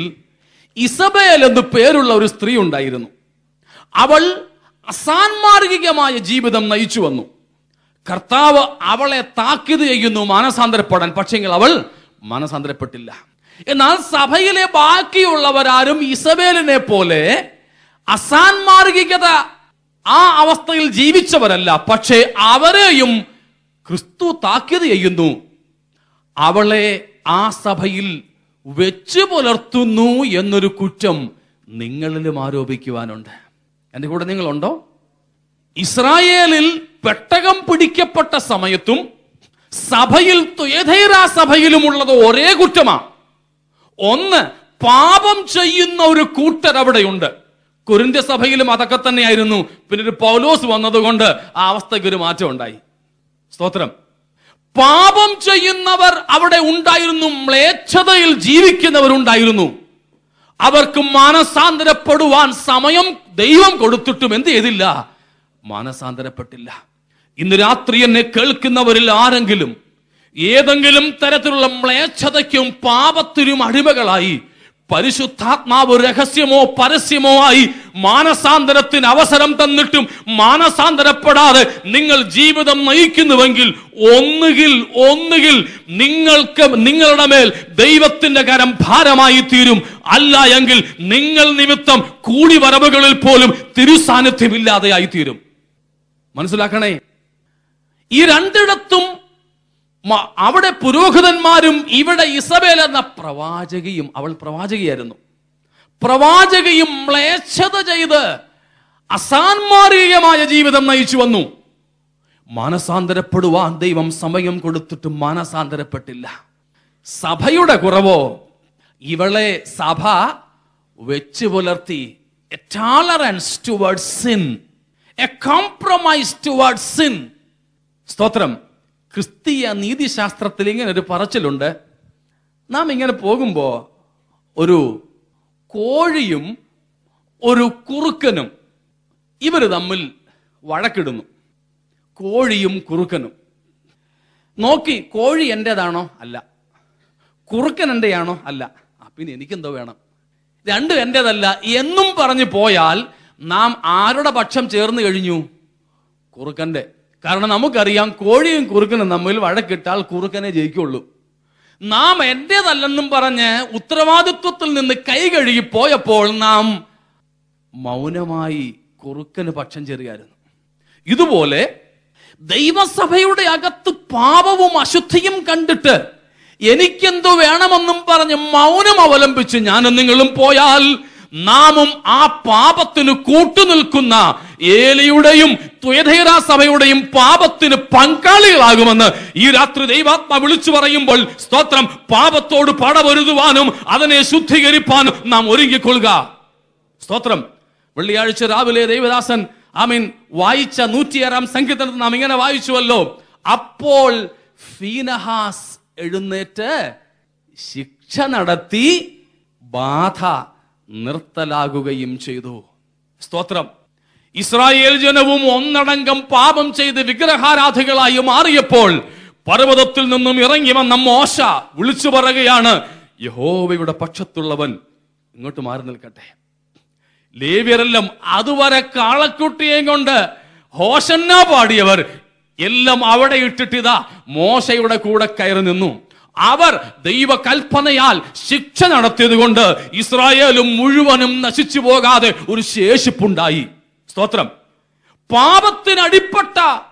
ഇസബേൽ എന്ന് പേരുള്ള ഒരു സ്ത്രീ ഉണ്ടായിരുന്നു അവൾ അസാൻമാർഗികമായ ജീവിതം നയിച്ചു വന്നു കർത്താവ് അവളെ താക്കീത് ചെയ്യുന്നു മാനസാന്തരപ്പെടാൻ പക്ഷെങ്കിൽ അവൾ മാനസാന്തരപ്പെട്ടില്ല എന്നാൽ സഭയിലെ ബാക്കിയുള്ളവരാരും ഇസബേലിനെ പോലെ അസാൻമാർഗികത ആ അവസ്ഥയിൽ ജീവിച്ചവരല്ല പക്ഷേ അവരെയും ക്രിസ്തു താക്കീത് ചെയ്യുന്നു അവളെ ആ സഭയിൽ വെച്ചു പുലർത്തുന്നു എന്നൊരു കുറ്റം നിങ്ങളിലും ആരോപിക്കുവാനുണ്ട് എൻ്റെ കൂടെ നിങ്ങളുണ്ടോ ഇസ്രായേലിൽ പെട്ടകം പിടിക്കപ്പെട്ട സമയത്തും സഭയിൽ തുയധൈരാ സഭയിലുമുള്ളത് ഒരേ കുറ്റമാണ് ഒന്ന് പാപം ചെയ്യുന്ന ഒരു കൂട്ടർ അവിടെയുണ്ട് കുരിന്ത്യ സഭയിലും അതൊക്കെ തന്നെയായിരുന്നു പിന്നെ ഒരു പൗലോസ് വന്നതുകൊണ്ട് ആ അവസ്ഥയ്ക്ക് ഒരു മാറ്റം ഉണ്ടായി സ്തോത്രം പാപം ചെയ്യുന്നവർ അവിടെ ഉണ്ടായിരുന്നു മ്ലേച്ഛതയിൽ ജീവിക്കുന്നവരുണ്ടായിരുന്നു അവർക്ക് മാനസാന്തരപ്പെടുവാൻ സമയം ദൈവം കൊടുത്തിട്ടും എന്ത് ചെയ്തില്ല മാനസാന്തരപ്പെട്ടില്ല ഇന്ന് രാത്രി എന്നെ കേൾക്കുന്നവരിൽ ആരെങ്കിലും ഏതെങ്കിലും തരത്തിലുള്ള മ്ലേച്ഛതയ്ക്കും പാപത്തിനും അടിമകളായി പരിശുദ്ധാത്മാവ് രഹസ്യമോ പരസ്യമോ ആയി മാനസാന്തരത്തിന് അവസരം തന്നിട്ടും മാനസാന്തരപ്പെടാതെ നിങ്ങൾ ജീവിതം നയിക്കുന്നുവെങ്കിൽ ഒന്നുകിൽ ഒന്നുകിൽ നിങ്ങൾക്ക് നിങ്ങളുടെ മേൽ ദൈവത്തിന്റെ കരം ഭാരമായി തീരും അല്ല എങ്കിൽ നിങ്ങൾ നിമിത്തം കൂടിവരവുകളിൽ പോലും തിരുസാന്നിധ്യമില്ലാതെയായി തീരും മനസ്സിലാക്കണേ ഈ രണ്ടിടത്തും മ- അവിടെ പുരോഹിതന്മാരും ഇവിടെ ഇസബേൽ എന്ന പ്രവാചകയും അവൾ പ്രവാചകയായിരുന്നു പ്രവാചകയും മ്ലേച്ഛത ചെയ്ത് അസാൻമാർഗികമായ ജീവിതം നയിച്ചു വന്നു മാനസാന്തരപ്പെടുവാൻ ദൈവം സമയം കൊടുത്തിട്ടും മാനസാന്തരപ്പെട്ടില്ല സഭയുടെ കുറവോ ഇവളെ സഭ വെച്ചു പുലർത്തി a tolerance toward sin a compromise toward sin സ്തോത്രം ക്രിസ്തീയ നീതിശാസ്ത്രത്തിൽ ഇങ്ങനെ ഒരു പറച്ചിലുണ്ട് നാം ഇങ്ങനെ പോകുമ്പോൾ ഒരു കോഴിയും ഒരു കുറുക്കനും ഇവർ തമ്മിൽ വഴക്കിടുന്നു കോഴിയും കുറുക്കനും നോക്കി കോഴി എന്റേതാണോ അല്ല കുറുക്കൻ എന്റെയാണോ അല്ല ആ, പിന്നെ എനിക്കെന്തോ വേണം രണ്ടും എന്റേതല്ല എന്നും പറഞ്ഞു പോയാൽ നാം ആരുടെ പക്ഷം ചേർന്ന് കഴിഞ്ഞു കുറുക്കന്റെ കാരണം നമുക്കറിയാം കോഴിയും കുറുക്കനും തമ്മിൽ വഴക്കിട്ടാൽ കുറുക്കനെ ജയിക്കുള്ളൂ നാം എന്റേതല്ലെന്നും പറഞ്ഞ് ഉത്തരവാദിത്വത്തിൽ നിന്ന് കൈ കഴുകി പോയപ്പോൾ നാം മൗനമായി കുറുക്കന് പക്ഷം ചേരുകയായിരുന്നു ഇതുപോലെ ദൈവസഭയുടെ അകത്ത് പാപവും അശുദ്ധിയും കണ്ടിട്ട് എനിക്കെന്തോ വേണമെന്നും പറഞ്ഞ് മൗനം അവലംബിച്ച് ഞാനും നിങ്ങളും പോയാൽ നാമും ആ പാപത്തിന് കൂട്ടുനിൽക്കുന്ന ഏലിയുടെയും ത്വേധൈരാ സഭയുടെയും പാപത്തിന് പങ്കാളികളാകുമെന്ന് ഈ രാത്രി ദൈവാത്മ വിളിച്ചു പറയുമ്പോൾ സ്തോത്രം പാപത്തോട് പടപൊരുതുവാനും അതിനെ ശുദ്ധീകരിപ്പാനും നാം ഒരുങ്ങിക്കൊള്ളുക സ്തോത്രം വെള്ളിയാഴ്ച രാവിലെ ദേവദാസൻ ആമീൻ വായിച്ച നൂറ്റിയാറാം സങ്കീർത്തനത്തിൽ നാം ഇങ്ങനെ വായിച്ചുവല്ലോ അപ്പോൾ ഫീനഹാസ് എഴുന്നേറ്റ് ശിക്ഷ നടത്തി ബാധ നിർത്തലാകുകയും ചെയ്തു സ്തോത്രം ഇസ്രായേൽ ജനവും ഒന്നടങ്കം പാപം ചെയ്ത് വിഗ്രഹാരാധികളായി മാറിയപ്പോൾ പർവ്വതത്തിൽ നിന്നും ഇറങ്ങി വന്ന മോശ വിളിച്ചു പറയുകയാണ് യഹോവയുടെ പക്ഷത്തുള്ളവൻ ഇങ്ങോട്ട് മാറി നിൽക്കട്ടെ ലേവ്യരെല്ലാം അതുവരെ കാളക്കുട്ടിയെയും കൊണ്ട് ഹോഷന്ന പാടിയവർ എല്ലാം അവിടെ ഇട്ടിട്ടിതാ മോശയുടെ കൂടെ കയറി നിന്നു അവർ ദൈവ കൽപ്പനയാൽ ശിക്ഷ നടത്തിയത് കൊണ്ട് ഇസ്രായേലും മുഴുവനും നശിച്ചു പോകാതെ ഒരു ശേഷിപ്പുണ്ടായി സ്തോത്രം പാപത്തിനടിപ്പെട്ട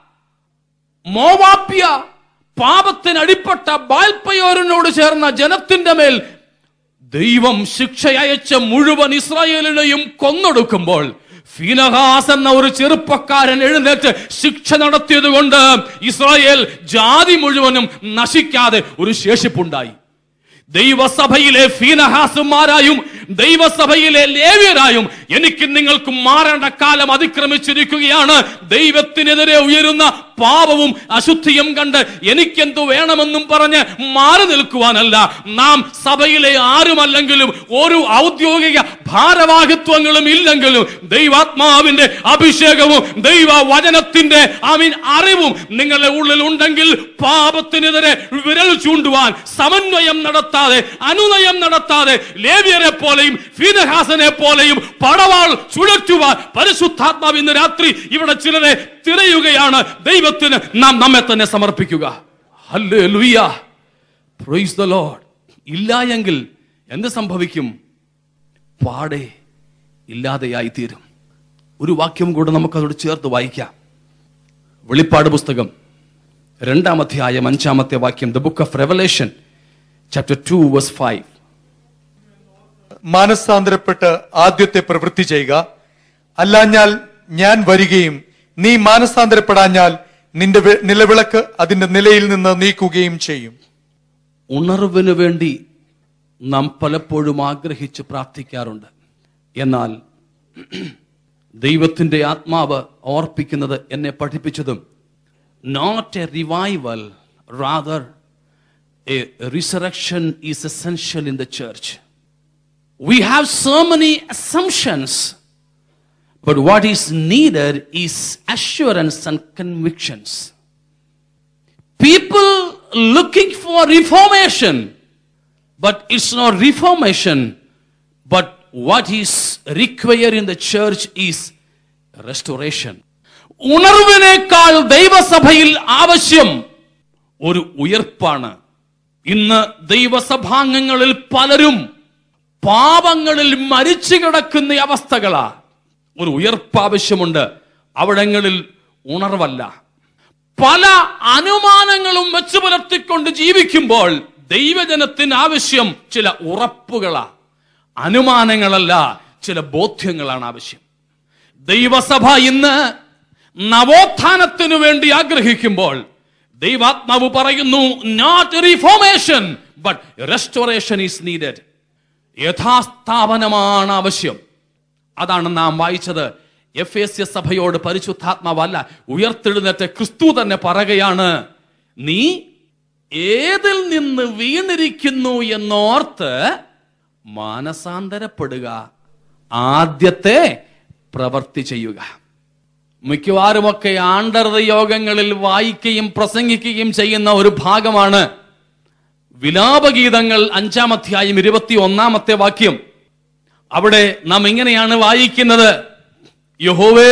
മോവാപ്യ പാപത്തിനടിപ്പെട്ട ബാൽപ്പയോരനോട് ചേർന്ന ജനത്തിന്റെ മേൽ ദൈവം ശിക്ഷയച്ച മുഴുവൻ ഇസ്രായേലിനെയും കൊന്നൊടുക്കുമ്പോൾ ഫീനഹാസ് എന്ന ഒരു ചെറുപ്പക്കാരൻ എഴുന്നേറ്റ് ശിക്ഷ നടത്തിയത് കൊണ്ട് ഇസ്രായേൽ ജാതി മുഴുവനും നശിക്കാതെ ഒരു ശേഷിപ്പുണ്ടായി ദൈവസഭയിലെ ഫീനഹാസുമാരായും ദൈവസഭയിലെ ലേവ്യരായും എനിക്ക് നിങ്ങൾക്ക് മാറേണ്ട കാലം അതിക്രമിച്ചിരിക്കുകയാണ് ദൈവത്തിനെതിരെ ഉയരുന്ന പാപവും അശുദ്ധിയും കണ്ട് എനിക്കെന്തു വേണമെന്നും പറഞ്ഞ് മാറി നിൽക്കുവാനല്ല നാം സഭയിലെ ആരുമല്ലെങ്കിലും ഒരു ഔദ്യോഗിക ഭാരവാഹിത്വങ്ങളും ഇല്ലെങ്കിലും ദൈവാത്മാവിന്റെ അഭിഷേകവും ദൈവ വചനത്തിന്റെ ആമീൻ അറിവും നിങ്ങളുടെ ഉള്ളിൽ ഉണ്ടെങ്കിൽ പാപത്തിനെതിരെ വിരൽ ചൂണ്ടുവാൻ സമന്വയം നടത്താതെ അനുനയം നടത്താതെ ലേവ്യരെ പോലെയും ഫീനഹാസനെ പോലെയും പടവാൾ ചുഴറ്റുവാൻ പരിശുദ്ധാത്മാവ് ഇന്ന് രാത്രി ഇവിടെ ചിലരെ തിരയുകയാണ് ദൈവത്തിന് നാം നമ്മെ തന്നെ സമർപ്പിക്കുക ഹല്ലേലൂയ പ്രൈസ് ദ ലോർഡ് ഇല്ല എങ്കിൽ എന്ത് സംഭവിക്കും പാടെ ഇല്ലാതെയായി തീരും ഒരു വാക്യം കൂടെ നമുക്ക് അതോട് ചേർത്ത് വായിക്കാം വെളിപ്പാട് പുസ്തകം രണ്ടാം അധ്യായം അഞ്ചാമത്തെ വാക്യം the book of Revelation chapter two verse five മാനസാന്തരപ്പെട്ട് ആദ്യത്തെ പ്രവൃത്തി ചെയ്യുക അല്ലാഞ്ഞാൽ ഞാൻ വരികയും നീ മാനസാന്തരപ്പെടാഞ്ഞാൽ നിന്റെ വെ- നിലവിളക്ക് അതിന്റെ നിലയിൽ നിന്ന് നീക്കുകയും ചെയ്യും ഉണർവിന് വേണ്ടി നാം പലപ്പോഴും ആഗ്രഹിച്ച് പ്രാർത്ഥിക്കാറുണ്ട് എന്നാൽ ദൈവത്തിന്റെ ആത്മാവ് ഓർപ്പിക്കുന്നത് എന്നെ പഠിപ്പിച്ചതും not a revival rather a resurrection is essential in the church we have so many assumptions but what is needed is assurance and convictions people looking for reformation but it's not reformation but what is required in the church is restoration ഉണർവിനേക്കാൾ ദൈവസഭയിൽ ആവശ്യം ഒരു ഉയർപ്പാണ് ഇന്ന് ദൈവസഭാംഗങ്ങളിൽ പലരും പാപങ്ങളിൽ മരിച്ചു കിടക്കുന്ന അവസ്ഥകളാ ഒരു ഉയർപ്പ് ആവശ്യമുണ്ട് അവിടങ്ങളിൽ ഉണർവല്ല പല അനുമാനങ്ങളും വെച്ച് പുലർത്തിക്കൊണ്ട് ജീവിക്കുമ്പോൾ ദൈവജനത്തിന് ആവശ്യം ചില ഉറപ്പുകളാ അനുമാനങ്ങളല്ല ചില ബോധ്യങ്ങളാണ് ആവശ്യം ദൈവസഭ ഇന്ന് നവോത്ഥാനത്തിനു വേണ്ടി ആഗ്രഹിക്കുമ്പോൾ ദൈവാത്മാവ് പറയുന്നു not reformation but restoration is needed യഥാസ്ഥാപനമാണ് ആവശ്യം അതാണ് നാം വായിച്ചത് എഫ് എസ് എസ് സഭയോട് പരിശുദ്ധാത്മാവല്ല ഉയർത്തെഴുന്നേറ്റ് ക്രിസ്തു തന്നെ പറയുകയാണ് നീ ഏതിൽ നിന്ന് വീണിരിക്കുന്നു എന്നോർത്ത് മാനസാന്തരപ്പെടുക ആദ്യത്തെ പ്രവർത്തി ചെയ്യുക മിക്കവാറുമൊക്കെ ആണ്ടർത യോഗങ്ങളിൽ വായിക്കുകയും പ്രസംഗിക്കുകയും ചെയ്യുന്ന ഒരു ഭാഗമാണ് വിലാപഗീതങ്ങൾ അഞ്ചാം അധ്യായം ഇരുപത്തി ഒന്നാമത്തെ വാക്യം അവിടെ നാം ഇങ്ങനെയാണ് വായിക്കുന്നത് യഹോവേ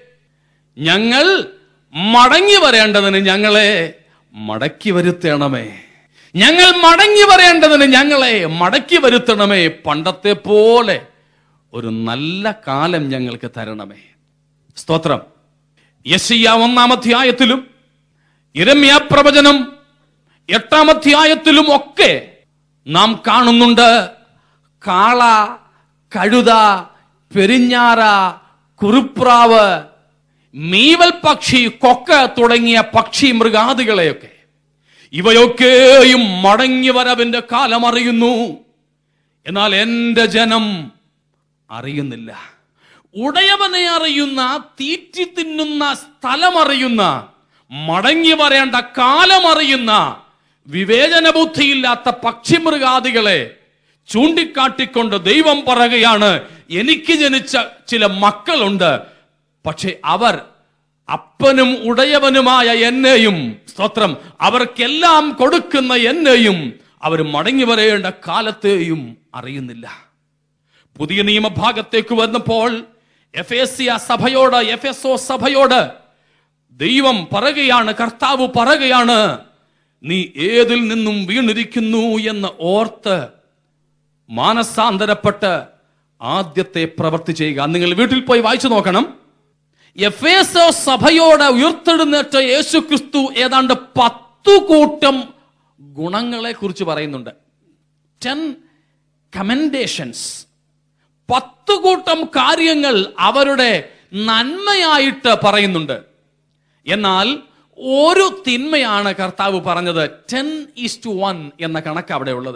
ഞങ്ങൾ മടങ്ങി വരേണ്ടതിന് ഞങ്ങളെ മടക്കി വരുത്തണമേ ഞങ്ങൾ മടങ്ങി വരേണ്ടതിന് ഞങ്ങളെ മടക്കി വരുത്തണമേ പണ്ടത്തെ പോലെ ഒരു നല്ല കാലം ഞങ്ങൾക്ക് തരണമേ സ്തോത്രം യശയ്യ ഒന്നാം അധ്യായത്തിലും ഇരമ്യ പ്രവചനം എട്ടാം അധ്യായത്തിലും ഒക്കെ നാം കാണുന്നുണ്ട് കാള കഴുത പെരിഞ്ഞാറ കുറുപ്രാവ് മീവൽ പക്ഷി കൊക്ക തുടങ്ങിയ പക്ഷി മൃഗാദികളെയൊക്കെ ഇവയൊക്കെയും മടങ്ങി വരവിന്റെ കാലം അറിയുന്നു എന്നാൽ എന്റെ ജനം അറിയുന്നില്ല ഉടയവനെ അറിയുന്ന തീറ്റി തിന്നുന്ന സ്ഥലമറിയുന്ന മടങ്ങി വരേണ്ട കാലമറിയുന്ന വിവേചന ബുദ്ധിയില്ലാത്ത പക്ഷിമൃഗാദികളെ ചൂണ്ടിക്കാട്ടിക്കൊണ്ട് ദൈവം പറയുകയാണ് എനിക്ക് ജനിച്ച ചില മക്കളുണ്ട് പക്ഷെ അവർ അപ്പനും ഉടയവനുമായ എന്നെയും സ്തോത്രം അവർക്കെല്ലാം കൊടുക്കുന്ന എന്നെയും അവർ മടങ്ങി വരേണ്ട കാലത്തെയും അറിയുന്നില്ല പുതിയ നിയമഭാഗത്തേക്ക് വന്നപ്പോൾ എഫേസിയ സഭയോട് എഫെസോ സഭയോട് ദൈവം പറയുകയാണ് കർത്താവ് പറയുകയാണ് നീ ഏതിൽ നിന്നും വീണിരിക്കുന്നു എന്ന് ഓർത്ത് മാനസാന്തരപ്പെട്ട് ആദ്യത്തെ പ്രവൃത്തി ചെയ്യുക നിങ്ങൾ വീട്ടിൽ പോയി വായിച്ചു നോക്കണം എഫേസോ സഭയോട് ഉയർത്തെഴുന്നേറ്റ യേശു ക്രിസ്തു ഏതാണ്ട് പത്തു കൂട്ടം ഗുണങ്ങളെ കുറിച്ച് പറയുന്നുണ്ട് ടെൻ കമൻഡേഷൻസ് പത്തു കൂട്ടം കാര്യങ്ങൾ അവരുടെ നന്മയായിട്ട് പറയുന്നുണ്ട് എന്നാൽ ഒരു തിന്മയാണ് കർത്താവ് പറഞ്ഞത് ടെൻ ഈസ് ടു വൺ എന്ന കണക്ക് അവിടെ ഉള്ളത്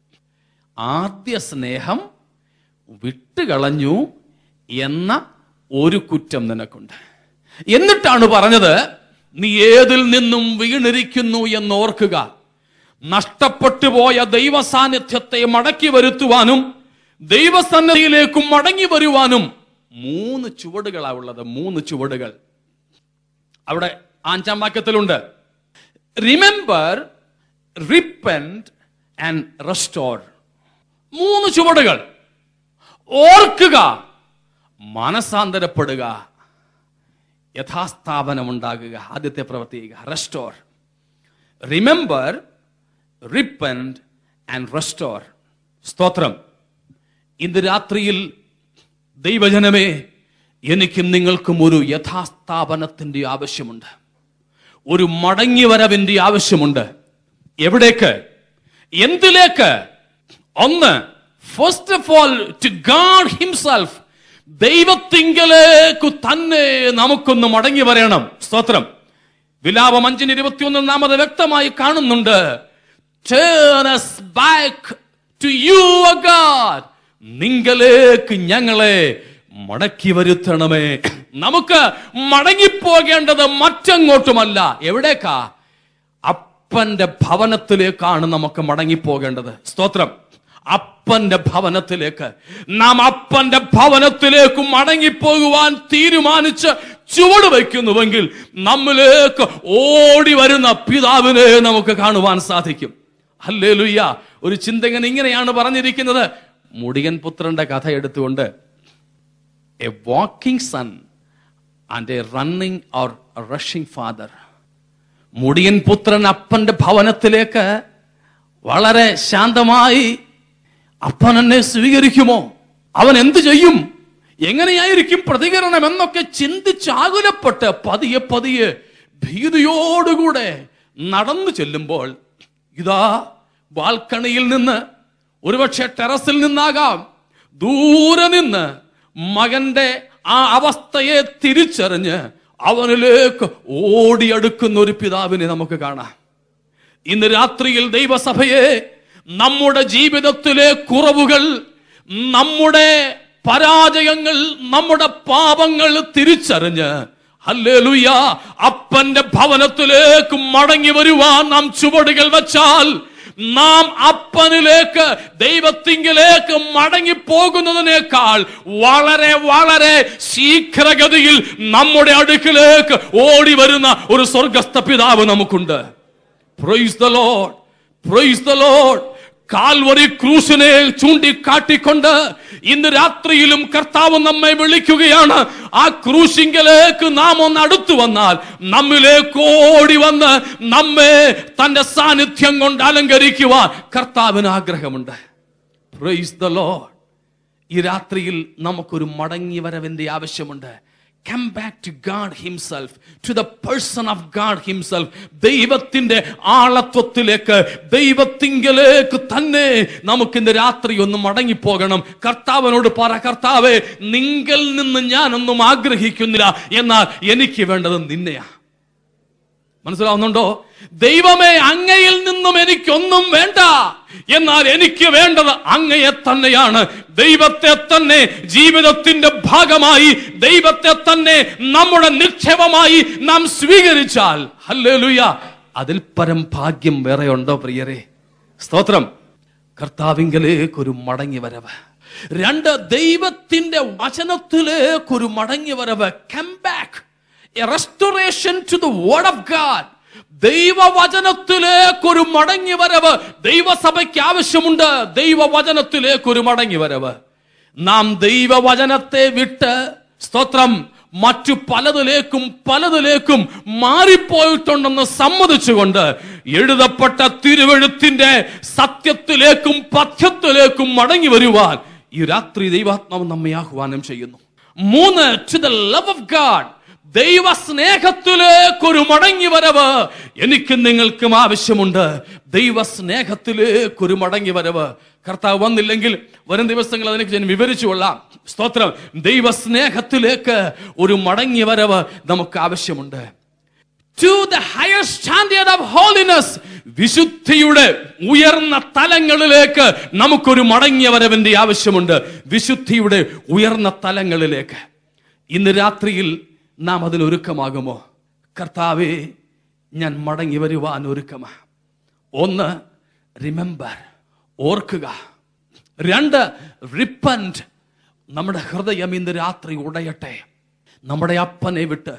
ആദ്യ സ്നേഹം വിട്ടുകളഞ്ഞു എന്ന ഒരു കുറ്റം നിനക്കുണ്ട് എന്നിട്ടാണ് പറഞ്ഞത് നീ ഏതിൽ നിന്നും വീണിരിക്കുന്നു എന്നോർക്കുക നഷ്ടപ്പെട്ടു പോയ ദൈവ സാന്നിധ്യത്തെ മടക്കി വരുത്തുവാനും ദൈവസന്നിധിയിലേക്കും മടങ്ങി വരുവാനും മൂന്ന് ചുവടുകളാ ഉള്ളത് മൂന്ന് ചുവടുകൾ അവിടെ അഞ്ചാം വാക്യത്തിലുണ്ട് റിമെമ്പർ റിപ്പൻഡ് ആൻഡ് റെസ്റ്റോർ മൂന്ന് ചുവടുകൾ ഓർക്കുക മനസാന്തരപ്പെടുക യഥാസ്ഥാപനം ഉണ്ടാകുക ആദ്യത്തെ പ്രവൃത്തി ചെയ്യുക restore remember repent and restore സ്തോത്രം ഇന്ന് രാത്രിയിൽ ദൈവജനമേ എനിക്കും നിങ്ങൾക്കും ഒരു യഥാസ്ഥാപനത്തിന്റെ ആവശ്യമുണ്ട് ഒരു മടങ്ങി വരവിന്റെ ആവശ്യമുണ്ട് എവിടേക്ക് എന്തിലേക്ക് ഒന്ന് first of all to God himself ദൈവത്തിങ്കലേക്ക് തന്നെ നമുക്കൊന്ന് മടങ്ങി വരണം സ്തോത്രം വിലാപം അഞ്ചിന് ഇരുപത്തിയൊന്ന് നാമത് വ്യക്തമായി കാണുന്നുണ്ട് Turn us back to you, O God. നിങ്കലേക്ക് ഞങ്ങളെ മടക്കി വരുത്തണമേ നമുക്ക് മടങ്ങിപ്പോകേണ്ടത് മറ്റെങ്ങോട്ടുമല്ല എവിടേക്കാ അപ്പന്റെ ഭവനത്തിലേക്കാണ് നമുക്ക് മടങ്ങിപ്പോകേണ്ടത് സ്തോത്രം അപ്പന്റെ ഭവനത്തിലേക്ക് നാം അപ്പന്റെ ഭവനത്തിലേക്ക് മടങ്ങിപ്പോകുവാൻ തീരുമാനിച്ച് ചുവട് വയ്ക്കുന്നുവെങ്കിൽ നമ്മിലേക്ക് ഓടി വരുന്ന പിതാവിനെ നമുക്ക് കാണുവാൻ സാധിക്കും അല്ലേ ലുയ്യ ഒരു ചിന്തകൻ ഇങ്ങനെയാണ് പറഞ്ഞിരിക്കുന്നത് മുടിയൻ പുത്രന്റെ കഥ എടുത്തുകൊണ്ട് a walking son and a running or rushing father മുടിയൻ പുത്രൻ അപ്പന്റെ ഭവനത്തിലേക്ക് വളരെ ശാന്തമായി അപ്പൻ എന്നെ സ്വീകരിക്കുമോ അവൻ എന്തു ചെയ്യും എങ്ങനെയായിരിക്കും പ്രതികരണം എന്നൊക്കെ ചിന്തിച്ച് ആകുലപ്പെട്ട് പതിയെ പതിയെ ഭീതിയോടുകൂടെ നടന്നു ചെല്ലുമ്പോൾ ഇതാ ബാൽക്കണിയിൽ നിന്ന് ഒരുപക്ഷെ ടെറസിൽ നിന്നാകാം ദൂരെ നിന്ന് മകന്റെ ആ അവസ്ഥയെ തിരിച്ചറിഞ്ഞ് അവനിലേക്ക് ഓടിയടുക്കുന്ന ഒരു പിതാവിനെ നമുക്ക് കാണാം ഇന്ന് രാത്രിയിൽ ദൈവസഭയെ നമ്മുടെ ജീവിതത്തിലെ കുറവുകൾ നമ്മുടെ പരാജയങ്ങൾ നമ്മുടെ പാപങ്ങൾ തിരിച്ചറിഞ്ഞ് ഹല്ലേലൂയ അപ്പന്റെ ഭവനത്തിലേക്ക് മടങ്ങി വരുവാൻ നാം ചുവടുകൾ വെച്ചാൽ നാം അപ്പനിലേക്ക് ദൈവത്തിങ്കിലേക്ക് മടങ്ങി പോകുന്നതിനേക്കാൾ വളരെ വളരെ ശീഘ്രഗതിയിൽ നമ്മുടെ അടുക്കിലേക്ക് ഓടി വരുന്ന ഒരു സ്വർഗസ്ഥ പിതാവ് നമുക്കുണ്ട് praise the Lord praise the Lord Calvary ക്രൂശിനെ ചൂണ്ടിക്കാട്ടിക്കൊണ്ട് ഇന്ന് രാത്രിയിലും കർത്താവ് നമ്മെ വിളിക്കുകയാണ് ആ ക്രൂശിങ്കലേക്ക് നാം ഒന്ന് അടുത്തു വന്നാൽ നമ്മിലേക്ക് ഓടി വന്ന് നമ്മെ തന്റെ സാന്നിധ്യം കൊണ്ട് അലങ്കരിക്കുവാൻ കർത്താവിന് ആഗ്രഹമുണ്ട് പ്രൈസ് ദ ലോഡ് ഈ രാത്രിയിൽ നമുക്കൊരു മടങ്ങി വരവിന്റെ ആവശ്യമുണ്ട് come back to God himself to the person of God himself ദൈവത്തിന്റെ ആളത്വത്തിലേക്ക് ദൈവത്തിങ്കലേക്ക് തന്നെ നമുക്കിന്ന് രാത്രി ഒന്ന് മടങ്ങിപ്പോകണം കർത്താവിനോട് പറ കർത്താവെ നിങ്കൽ നിന്ന് ഞാനൊന്നും ആഗ്രഹിക്കുന്നില്ല എന്നാൽ എനിക്ക് വേണ്ടത് നിന്നെയാ മനസ്സിലാവുന്നുണ്ടോ ദൈവമേ അങ്ങയിൽ നിന്നും എനിക്കൊന്നും വേണ്ട എന്നാൽ എനിക്ക് വേണ്ടത് അങ്ങയെ തന്നെയാണ് ദൈവത്തെ തന്നെ ജീവിതത്തിന്റെ ഭാഗമായി ദൈവത്തെ തന്നെ നമ്മുടെ നിക്ഷേപമായി നാം സ്വീകരിച്ചാൽ ഹല്ലേലൂയ അതിൽ പരം ഭാഗ്യം വേറെ ഉണ്ടോ പ്രിയരെ സ്തോത്രം കർത്താവിങ്കലേക്ക് ഒരു മടങ്ങി വരവ് രണ്ട് ദൈവത്തിന്റെ വചനത്തിലേക്ക് ഒരു മടങ്ങി വരവ് come back a restoration to the word of God ദൈവവചനത്തിലേക്ക് ഒരു മടങ്ങി വരവ് ദൈവസഭയ്ക്ക് ആവശ്യമുണ്ട് ദൈവവചനത്തിലേക്ക് ഒരു മടങ്ങി വരവ് നാം ദൈവവചനത്തെ വിട്ട് സ്തോത്രം മറ്റു പലതിലേക്കും പലതിലേക്കും മാറിപ്പോയിട്ടുണ്ടെന്ന് സമ്മതിച്ചുകൊണ്ട് എഴുതപ്പെട്ട തിരുവഴുത്തിന്റെ സത്യത്തിലേക്കും പഥ്യത്തിലേക്കും മടങ്ങി വരുവാൻ ഈ രാത്രി ദൈവാത്മാവ് നമ്മെ ആഹ്വാനം ചെയ്യുന്നു മൂന്ന് to the love of God ദൈവ സ്നേഹത്തിലേക്ക് ഒരു മടങ്ങി വരവ് എനിക്ക് നിങ്ങൾക്കും ആവശ്യമുണ്ട് ദൈവ സ്നേഹത്തിലേക്ക് ഒരു മടങ്ങി വരവ് കർത്താവ് വന്നില്ലെങ്കിൽ വരും ദിവസങ്ങൾ അതിനെ ഞാൻ വിവരിച്ചു കൊള്ളാം സ്തോത്രം ദൈവ സ്നേഹത്തിലേക്ക് ഒരു മടങ്ങി വരവ് നമുക്ക് ആവശ്യമുണ്ട് to the higher standard of holiness വിശുദ്ധിയുടെ ഉയർന്ന തലങ്ങളിലേക്ക് നമുക്കൊരു മടങ്ങിയ വരവിന്റെ ആവശ്യമുണ്ട് വിശുദ്ധിയുടെ ഉയർന്ന തലങ്ങളിലേക്ക് ഇന്ന് രാത്രിയിൽ നാം അതിനൊരുക്കമാകുമോ കർത്താവേ ഞാൻ മടങ്ങി വരുവാൻ ഒരുക്കമാ ഒന്ന് റിമെമ്പർ ഓർക്കുക രണ്ട് റിപ്പൻറ്റ് നമ്മുടെ ഹൃദയം ഇന്ന് രാത്രി ഉടയട്ടെ നമ്മുടെ അപ്പനെ വിട്ട്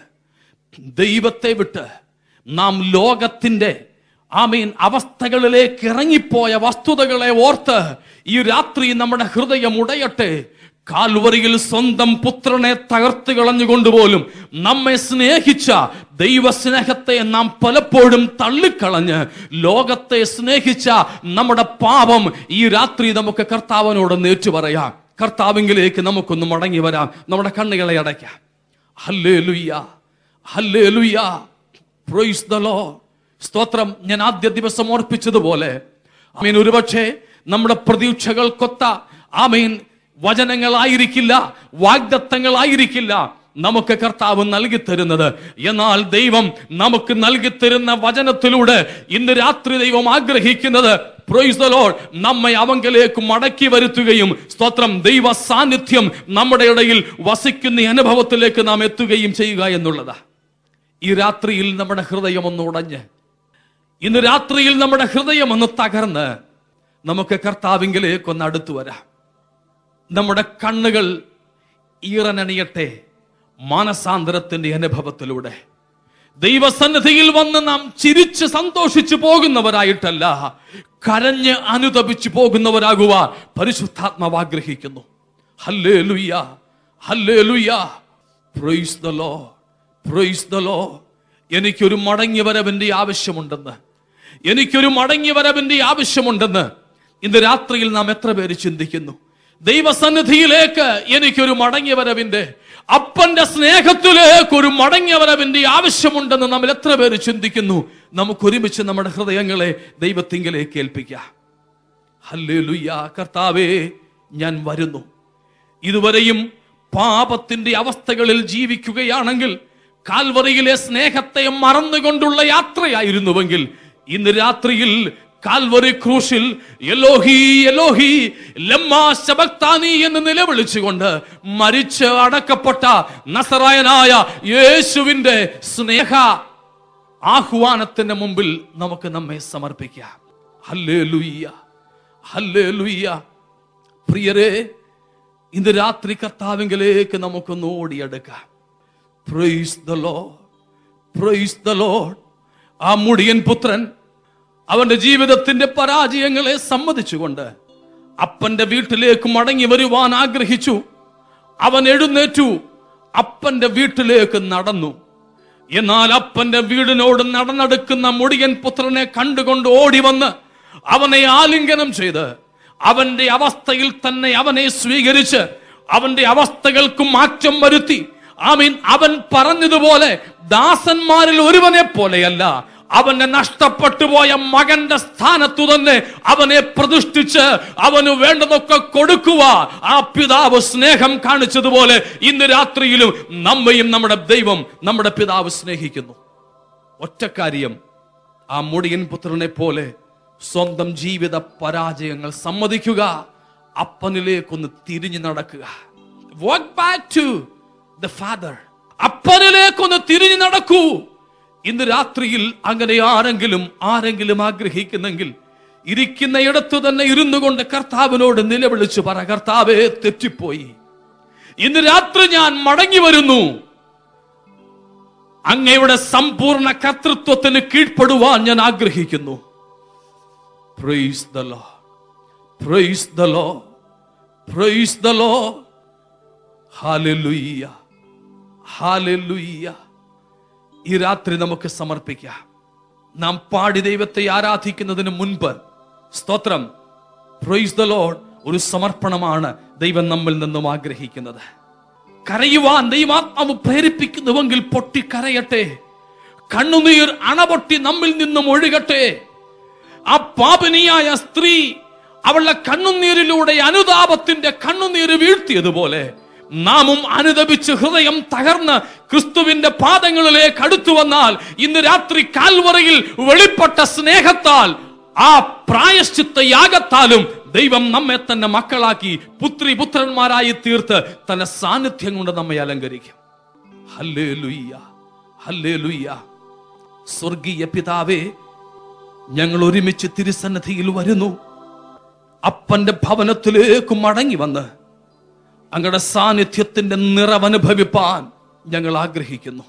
ദൈവത്തെ വിട്ട് നാം ലോകത്തിന്റെ ആമീൻ അവസ്ഥകളിലേക്ക് ഇറങ്ങിപ്പോയ വസ്തുതകളെ ഓർത്ത് ഈ രാത്രി നമ്മുടെ ഹൃദയം ഉടയട്ടെ കാൽവറിയിൽ സ്വന്തം പുത്രനെ തകർത്ത് കളഞ്ഞുകൊണ്ടുപോലും നമ്മെ സ്നേഹിച്ച ദൈവസ്നേഹത്തെ നാം പലപ്പോഴും തള്ളിക്കളഞ്ഞ് ലോകത്തെ സ്നേഹിച്ച നമ്മുടെ പാപം ഈ രാത്രി നമുക്ക് കർത്താവിനോട് നേറ്റു പറയാം കർത്താവിങ്കിലേക്ക് നമുക്കൊന്ന് മടങ്ങി വരാം നമ്മുടെ കണ്ണുകളെ അടയ്ക്കാം ഹല്ലേ hallelujah hallelujah praise the law സ്തോത്രം ഞാൻ ആദ്യ ദിവസം ഓർപ്പിച്ചതുപോലെ ആമീൻ ഒരുപക്ഷെ നമ്മുടെ പ്രതീക്ഷകൾക്കൊത്ത ആമീൻ വചനങ്ങളായിരിക്കില്ല വാഗ്ദത്തങ്ങളായിരിക്കില്ല നമുക്ക് കർത്താവ് നൽകി തരുന്നത് എന്നാൽ ദൈവം നമുക്ക് നൽകി തരുന്ന വചനത്തിലൂടെ ഇന്ന് രാത്രി ദൈവം ആഗ്രഹിക്കുന്നത് Praise the Lord. നമ്മെ അവങ്കലേക്ക് മടക്കി വരുത്തുകയും സ്തോത്രം ദൈവ സാന്നിധ്യം നമ്മുടെ ഇടയിൽ വസിക്കുന്ന ഈ അനുഭവത്തിലേക്ക് നാം എത്തുകയും ചെയ്യുക എന്നുള്ളതാ ഈ രാത്രിയിൽ നമ്മുടെ ഹൃദയം ഒന്ന് ഉടഞ്ഞ് ഇന്ന് രാത്രിയിൽ നമ്മുടെ ഹൃദയം ഒന്ന് തകർന്ന് നമുക്ക് കർത്താവിങ്കിലേക്ക് ഒന്ന് അടുത്തു വരാം നമ്മുടെ കണ്ണുകൾ ഈറനണിയട്ടെ മാനസാന്തരത്തിന്റെ അനുഭവത്തിലൂടെ ദൈവസന്നിധിയിൽ വന്ന് നാം ചിരിച്ച് സന്തോഷിച്ചു പോകുന്നവരായിട്ടല്ല കരഞ്ഞ് അനുതപിച്ചു പോകുന്നവരാകുവാൻ പരിശുദ്ധാത്മാവ് ആഗ്രഹിക്കുന്നു ഹല്ലേ hallelujah hallelujah praise the Lord praise the Lord എനിക്കൊരു മടങ്ങി വരവിന്റെ ആവശ്യമുണ്ടെന്ന് എനിക്കൊരു മടങ്ങി വരവിന്റെ ആവശ്യമുണ്ടെന്ന് ഇന്ന് രാത്രിയിൽ നാം എത്ര പേര് ചിന്തിക്കുന്നു ദൈവസന്നിധിയിലേക്ക് എനിക്കൊരു മടങ്ങി വരവിന്റെ അപ്പന്റെ സ്നേഹത്തിലേക്ക് ഒരു മടങ്ങിയ വരവിന്റെ ആവശ്യമുണ്ടെന്ന് നമ്മൾ എത്ര പേര് ചിന്തിക്കുന്നു നമുക്ക് ഒരുമിച്ച് നമ്മുടെ ഹൃദയങ്ങളെ ദൈവത്തിങ്കിലേക്ക് ഏൽപ്പിക്കാം ഹല്ലേലൂയ കർത്താവേ ഞാൻ വരുന്നു ഇതുവരെയും പാപത്തിന്റെ അവസ്ഥകളിൽ ജീവിക്കുകയാണെങ്കിൽ കാൽവറിയിലെ സ്നേഹത്തെ മറന്നുകൊണ്ടുള്ള യാത്രയായിരുന്നുവെങ്കിൽ ഇന്ന് രാത്രിയിൽ കാൽവറി ക്രൂശിൽ എലോഹി എലോഹി ലമ്മാ ശബക്താനി എന്ന് നിലവിളിച്ചുകൊണ്ട് മരിച്ച് അടക്കപ്പെട്ട നസറായനായ യേശുവിന്റെ സ്നേഹ ആഹ്വാനത്തിന്റെ മുമ്പിൽ നമുക്ക് നമ്മെ സമർപ്പിക്കാം ഹല്ലേ ലുയ്യ ഹല്ലേ ലുയ്യ പ്രിയരെ ഇന്ന് രാത്രി കർത്താവിങ്കിലേക്ക് നമുക്കൊന്ന് ഓടിയെടുക്കാം praise the Lord praise the Lord ആ മുടിയൻ പുത്രൻ അവന്റെ ജീവിതത്തിന്റെ പരാജയങ്ങളെ സമ്മതിച്ചുകൊണ്ട് അപ്പന്റെ വീട്ടിലേക്ക് മടങ്ങി വരുവാൻ ആഗ്രഹിച്ചു അവൻ എഴുന്നേറ്റു അപ്പന്റെ വീട്ടിലേക്ക് നടന്നു എന്നാൽ അപ്പന്റെ വീടിനോട് നടന്നെടുക്കുന്ന മുടിയൻ പുത്രനെ കണ്ടുകൊണ്ട് ഓടി വന്ന് അവനെ ആലിംഗനം ചെയ്ത് അവന്റെ അവസ്ഥയിൽ തന്നെ അവനെ സ്വീകരിച്ച് അവന്റെ അവസ്ഥകൾക്ക് മാറ്റം വരുത്തി ആമീൻ അവൻ പറഞ്ഞതുപോലെ ദാസന്മാരിൽ ഒരുവനെ പോലെയല്ല അവന്റെ നഷ്ടപ്പെട്ടു പോയ മകന്റെ സ്ഥാനത്തു തന്നെ അവനെ പ്രതിഷ്ഠിച്ച് അവന് വേണ്ടതൊക്കെ കൊടുക്കുക ആ പിതാവ് സ്നേഹം കാണിച്ചതുപോലെ ഇന്ന് രാത്രിയിലും നമ്മയും നമ്മുടെ ദൈവം നമ്മുടെ പിതാവ് സ്നേഹിക്കുന്നു ഒറ്റക്കാര്യം ആ മുടിയൻ പുത്രനെ പോലെ സ്വന്തം ജീവിത പരാജയങ്ങൾ സമ്മതിക്കുക അപ്പനിലേക്കൊന്ന് തിരിഞ്ഞു നടക്കുക walk back to the father അപ്പനിലേക്കൊന്ന് തിരിഞ്ഞു നടക്കൂ ഇന്ന് രാത്രിയിൽ അങ്ങനെ ആരെങ്കിലും ആരെങ്കിലും ആഗ്രഹിക്കുന്നെങ്കിൽ ഇരിക്കുന്ന ഇടത്തു തന്നെ ഇരുന്നു കൊണ്ട് കർത്താവിനോട് നിലവിളിച്ചു പറ കർത്താവേ തെറ്റിപ്പോയി ഇന്ന് രാത്രി ഞാൻ മടങ്ങി വരുന്നു അങ്ങയുടെ സമ്പൂർണ്ണ കർത്തൃത്വത്തിന് കീഴ്പ്പെടുവാൻ ഞാൻ ആഗ്രഹിക്കുന്നു praise the Lord praise the Lord praise the Lord hallelujah hallelujah ഈ രാത്രി നമുക്ക് സമർപ്പിക്കാം നാം പാടി ദൈവത്തെ ആരാധിക്കുന്നതിന് മുൻപ് സ്തോത്രം പ്രൈസ് ദ ലോഡ് ഒരു സമർപ്പണമാണ് ദൈവം നമ്മിൽ നിന്നും ആഗ്രഹിക്കുന്നത് കരയുവാൻ ദൈവാത്മാവ് പ്രേരിപ്പിക്കുന്നുവെങ്കിൽ പൊട്ടി കരയട്ടെ കണ്ണുനീർ അണപൊട്ടി നമ്മിൽ നിന്നും ഒഴുകട്ടെ ആ പാപനിയായ സ്ത്രീ അവളുടെ കണ്ണുനീരിലൂടെ അനുതാപത്തിന്റെ കണ്ണുനീര് വീഴ്ത്തിയതുപോലെ നാമും അനുദപിച്ച് ഹൃദയം തകർന്ന് ക്രിസ്തുവിന്റെ പാദങ്ങളിലേക്ക് അടുത്തു വന്നാൽ ഇന്ന് രാത്രി കാൽവറയിൽ വെളിപ്പെട്ട സ്നേഹത്താൽ ആ പ്രായശ്ചിത്ത യാഗത്താലും ദൈവം നമ്മെ തന്നെ മക്കളാക്കി പുത്രി പുത്രന്മാരായി തീർത്ത് തന്റെ സാന്നിധ്യം കൊണ്ട് നമ്മെ അലങ്കരിക്കും ഹല്ലേ ലുയ്യ ഹല്ലേ ലുയ്യ സ്വർഗീയ പിതാവേ ഞങ്ങൾ ഒരുമിച്ച് തിരുസന്നിധിയിൽ വരുന്നു അപ്പന്റെ ഭവനത്തിലേക്ക് മടങ്ങി വന്ന് അങ്ങയുടെ സാന്നിധ്യത്തിന്റെ നിറവനുഭവിപ്പാൻ ഞങ്ങൾ ആഗ്രഹിക്കുന്നു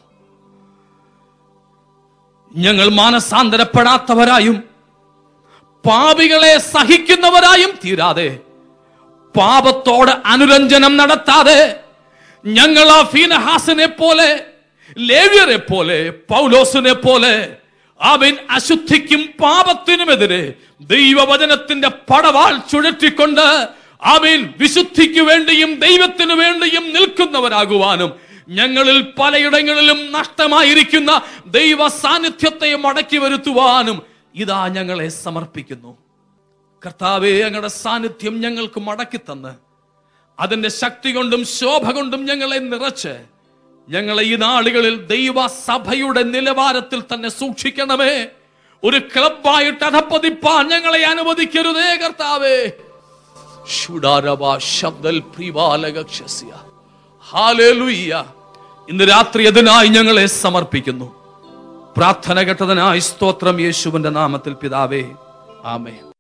ഞങ്ങൾ മാനസാന്തരപ്പെടാത്തവരായും പാപികളെ സഹിക്കുന്നവരായും തീരാതെ പാപത്തോട് അനുരഞ്ജനം നടത്താതെ ഞങ്ങൾ ആ ഫീനഹാസിനെ പോലെ ലേവ്യരെ പോലെ പൗലോസിനെ പോലെ അവൻ അശുദ്ധിക്കും പാപത്തിനുമെതിരെ ദൈവവചനത്തിന്റെ പടവാൾ ചുഴറ്റിക്കൊണ്ട് അവൻ വിശുദ്ധിക്ക് വേണ്ടിയും ദൈവത്തിനു വേണ്ടിയും നിൽക്കുന്നവരാകുവാനും ഞങ്ങളിൽ പലയിടങ്ങളിലും നഷ്ടമായിരിക്കുന്ന ദൈവ സാന്നിധ്യത്തെ മടക്കി വരുത്തുവാനും ഇതാ ഞങ്ങളെ സമർപ്പിക്കുന്നു കർത്താവെ ഞങ്ങളുടെ സാന്നിധ്യം ഞങ്ങൾക്ക് മടക്കി തന്ന് അതിന്റെ ശക്തി കൊണ്ടും ശോഭ കൊണ്ടും ഞങ്ങളെ നിറച്ച് ഞങ്ങളെ ഈ നാളുകളിൽ ദൈവ സഭയുടെ നിലവാരത്തിൽ തന്നെ സൂക്ഷിക്കണമേ ഒരു ക്ലബായിട്ട് അധപ്പതിപ്പാൻ ഞങ്ങളെ അനുവദിക്കരുതേ കർത്താവേ ശുഡാരവ ശബ്ദൽ പ്രിവാലകക്ഷസ്യ ഹാലേലുയ്യ ഇന്ന് രാത്രി അതിനായി ഞങ്ങളെ സമർപ്പിക്കുന്നു പ്രാർത്ഥന കേട്ടതിനായി സ്തോത്രം യേശുവിന്റെ നാമത്തിൽ പിതാവേ ആമേ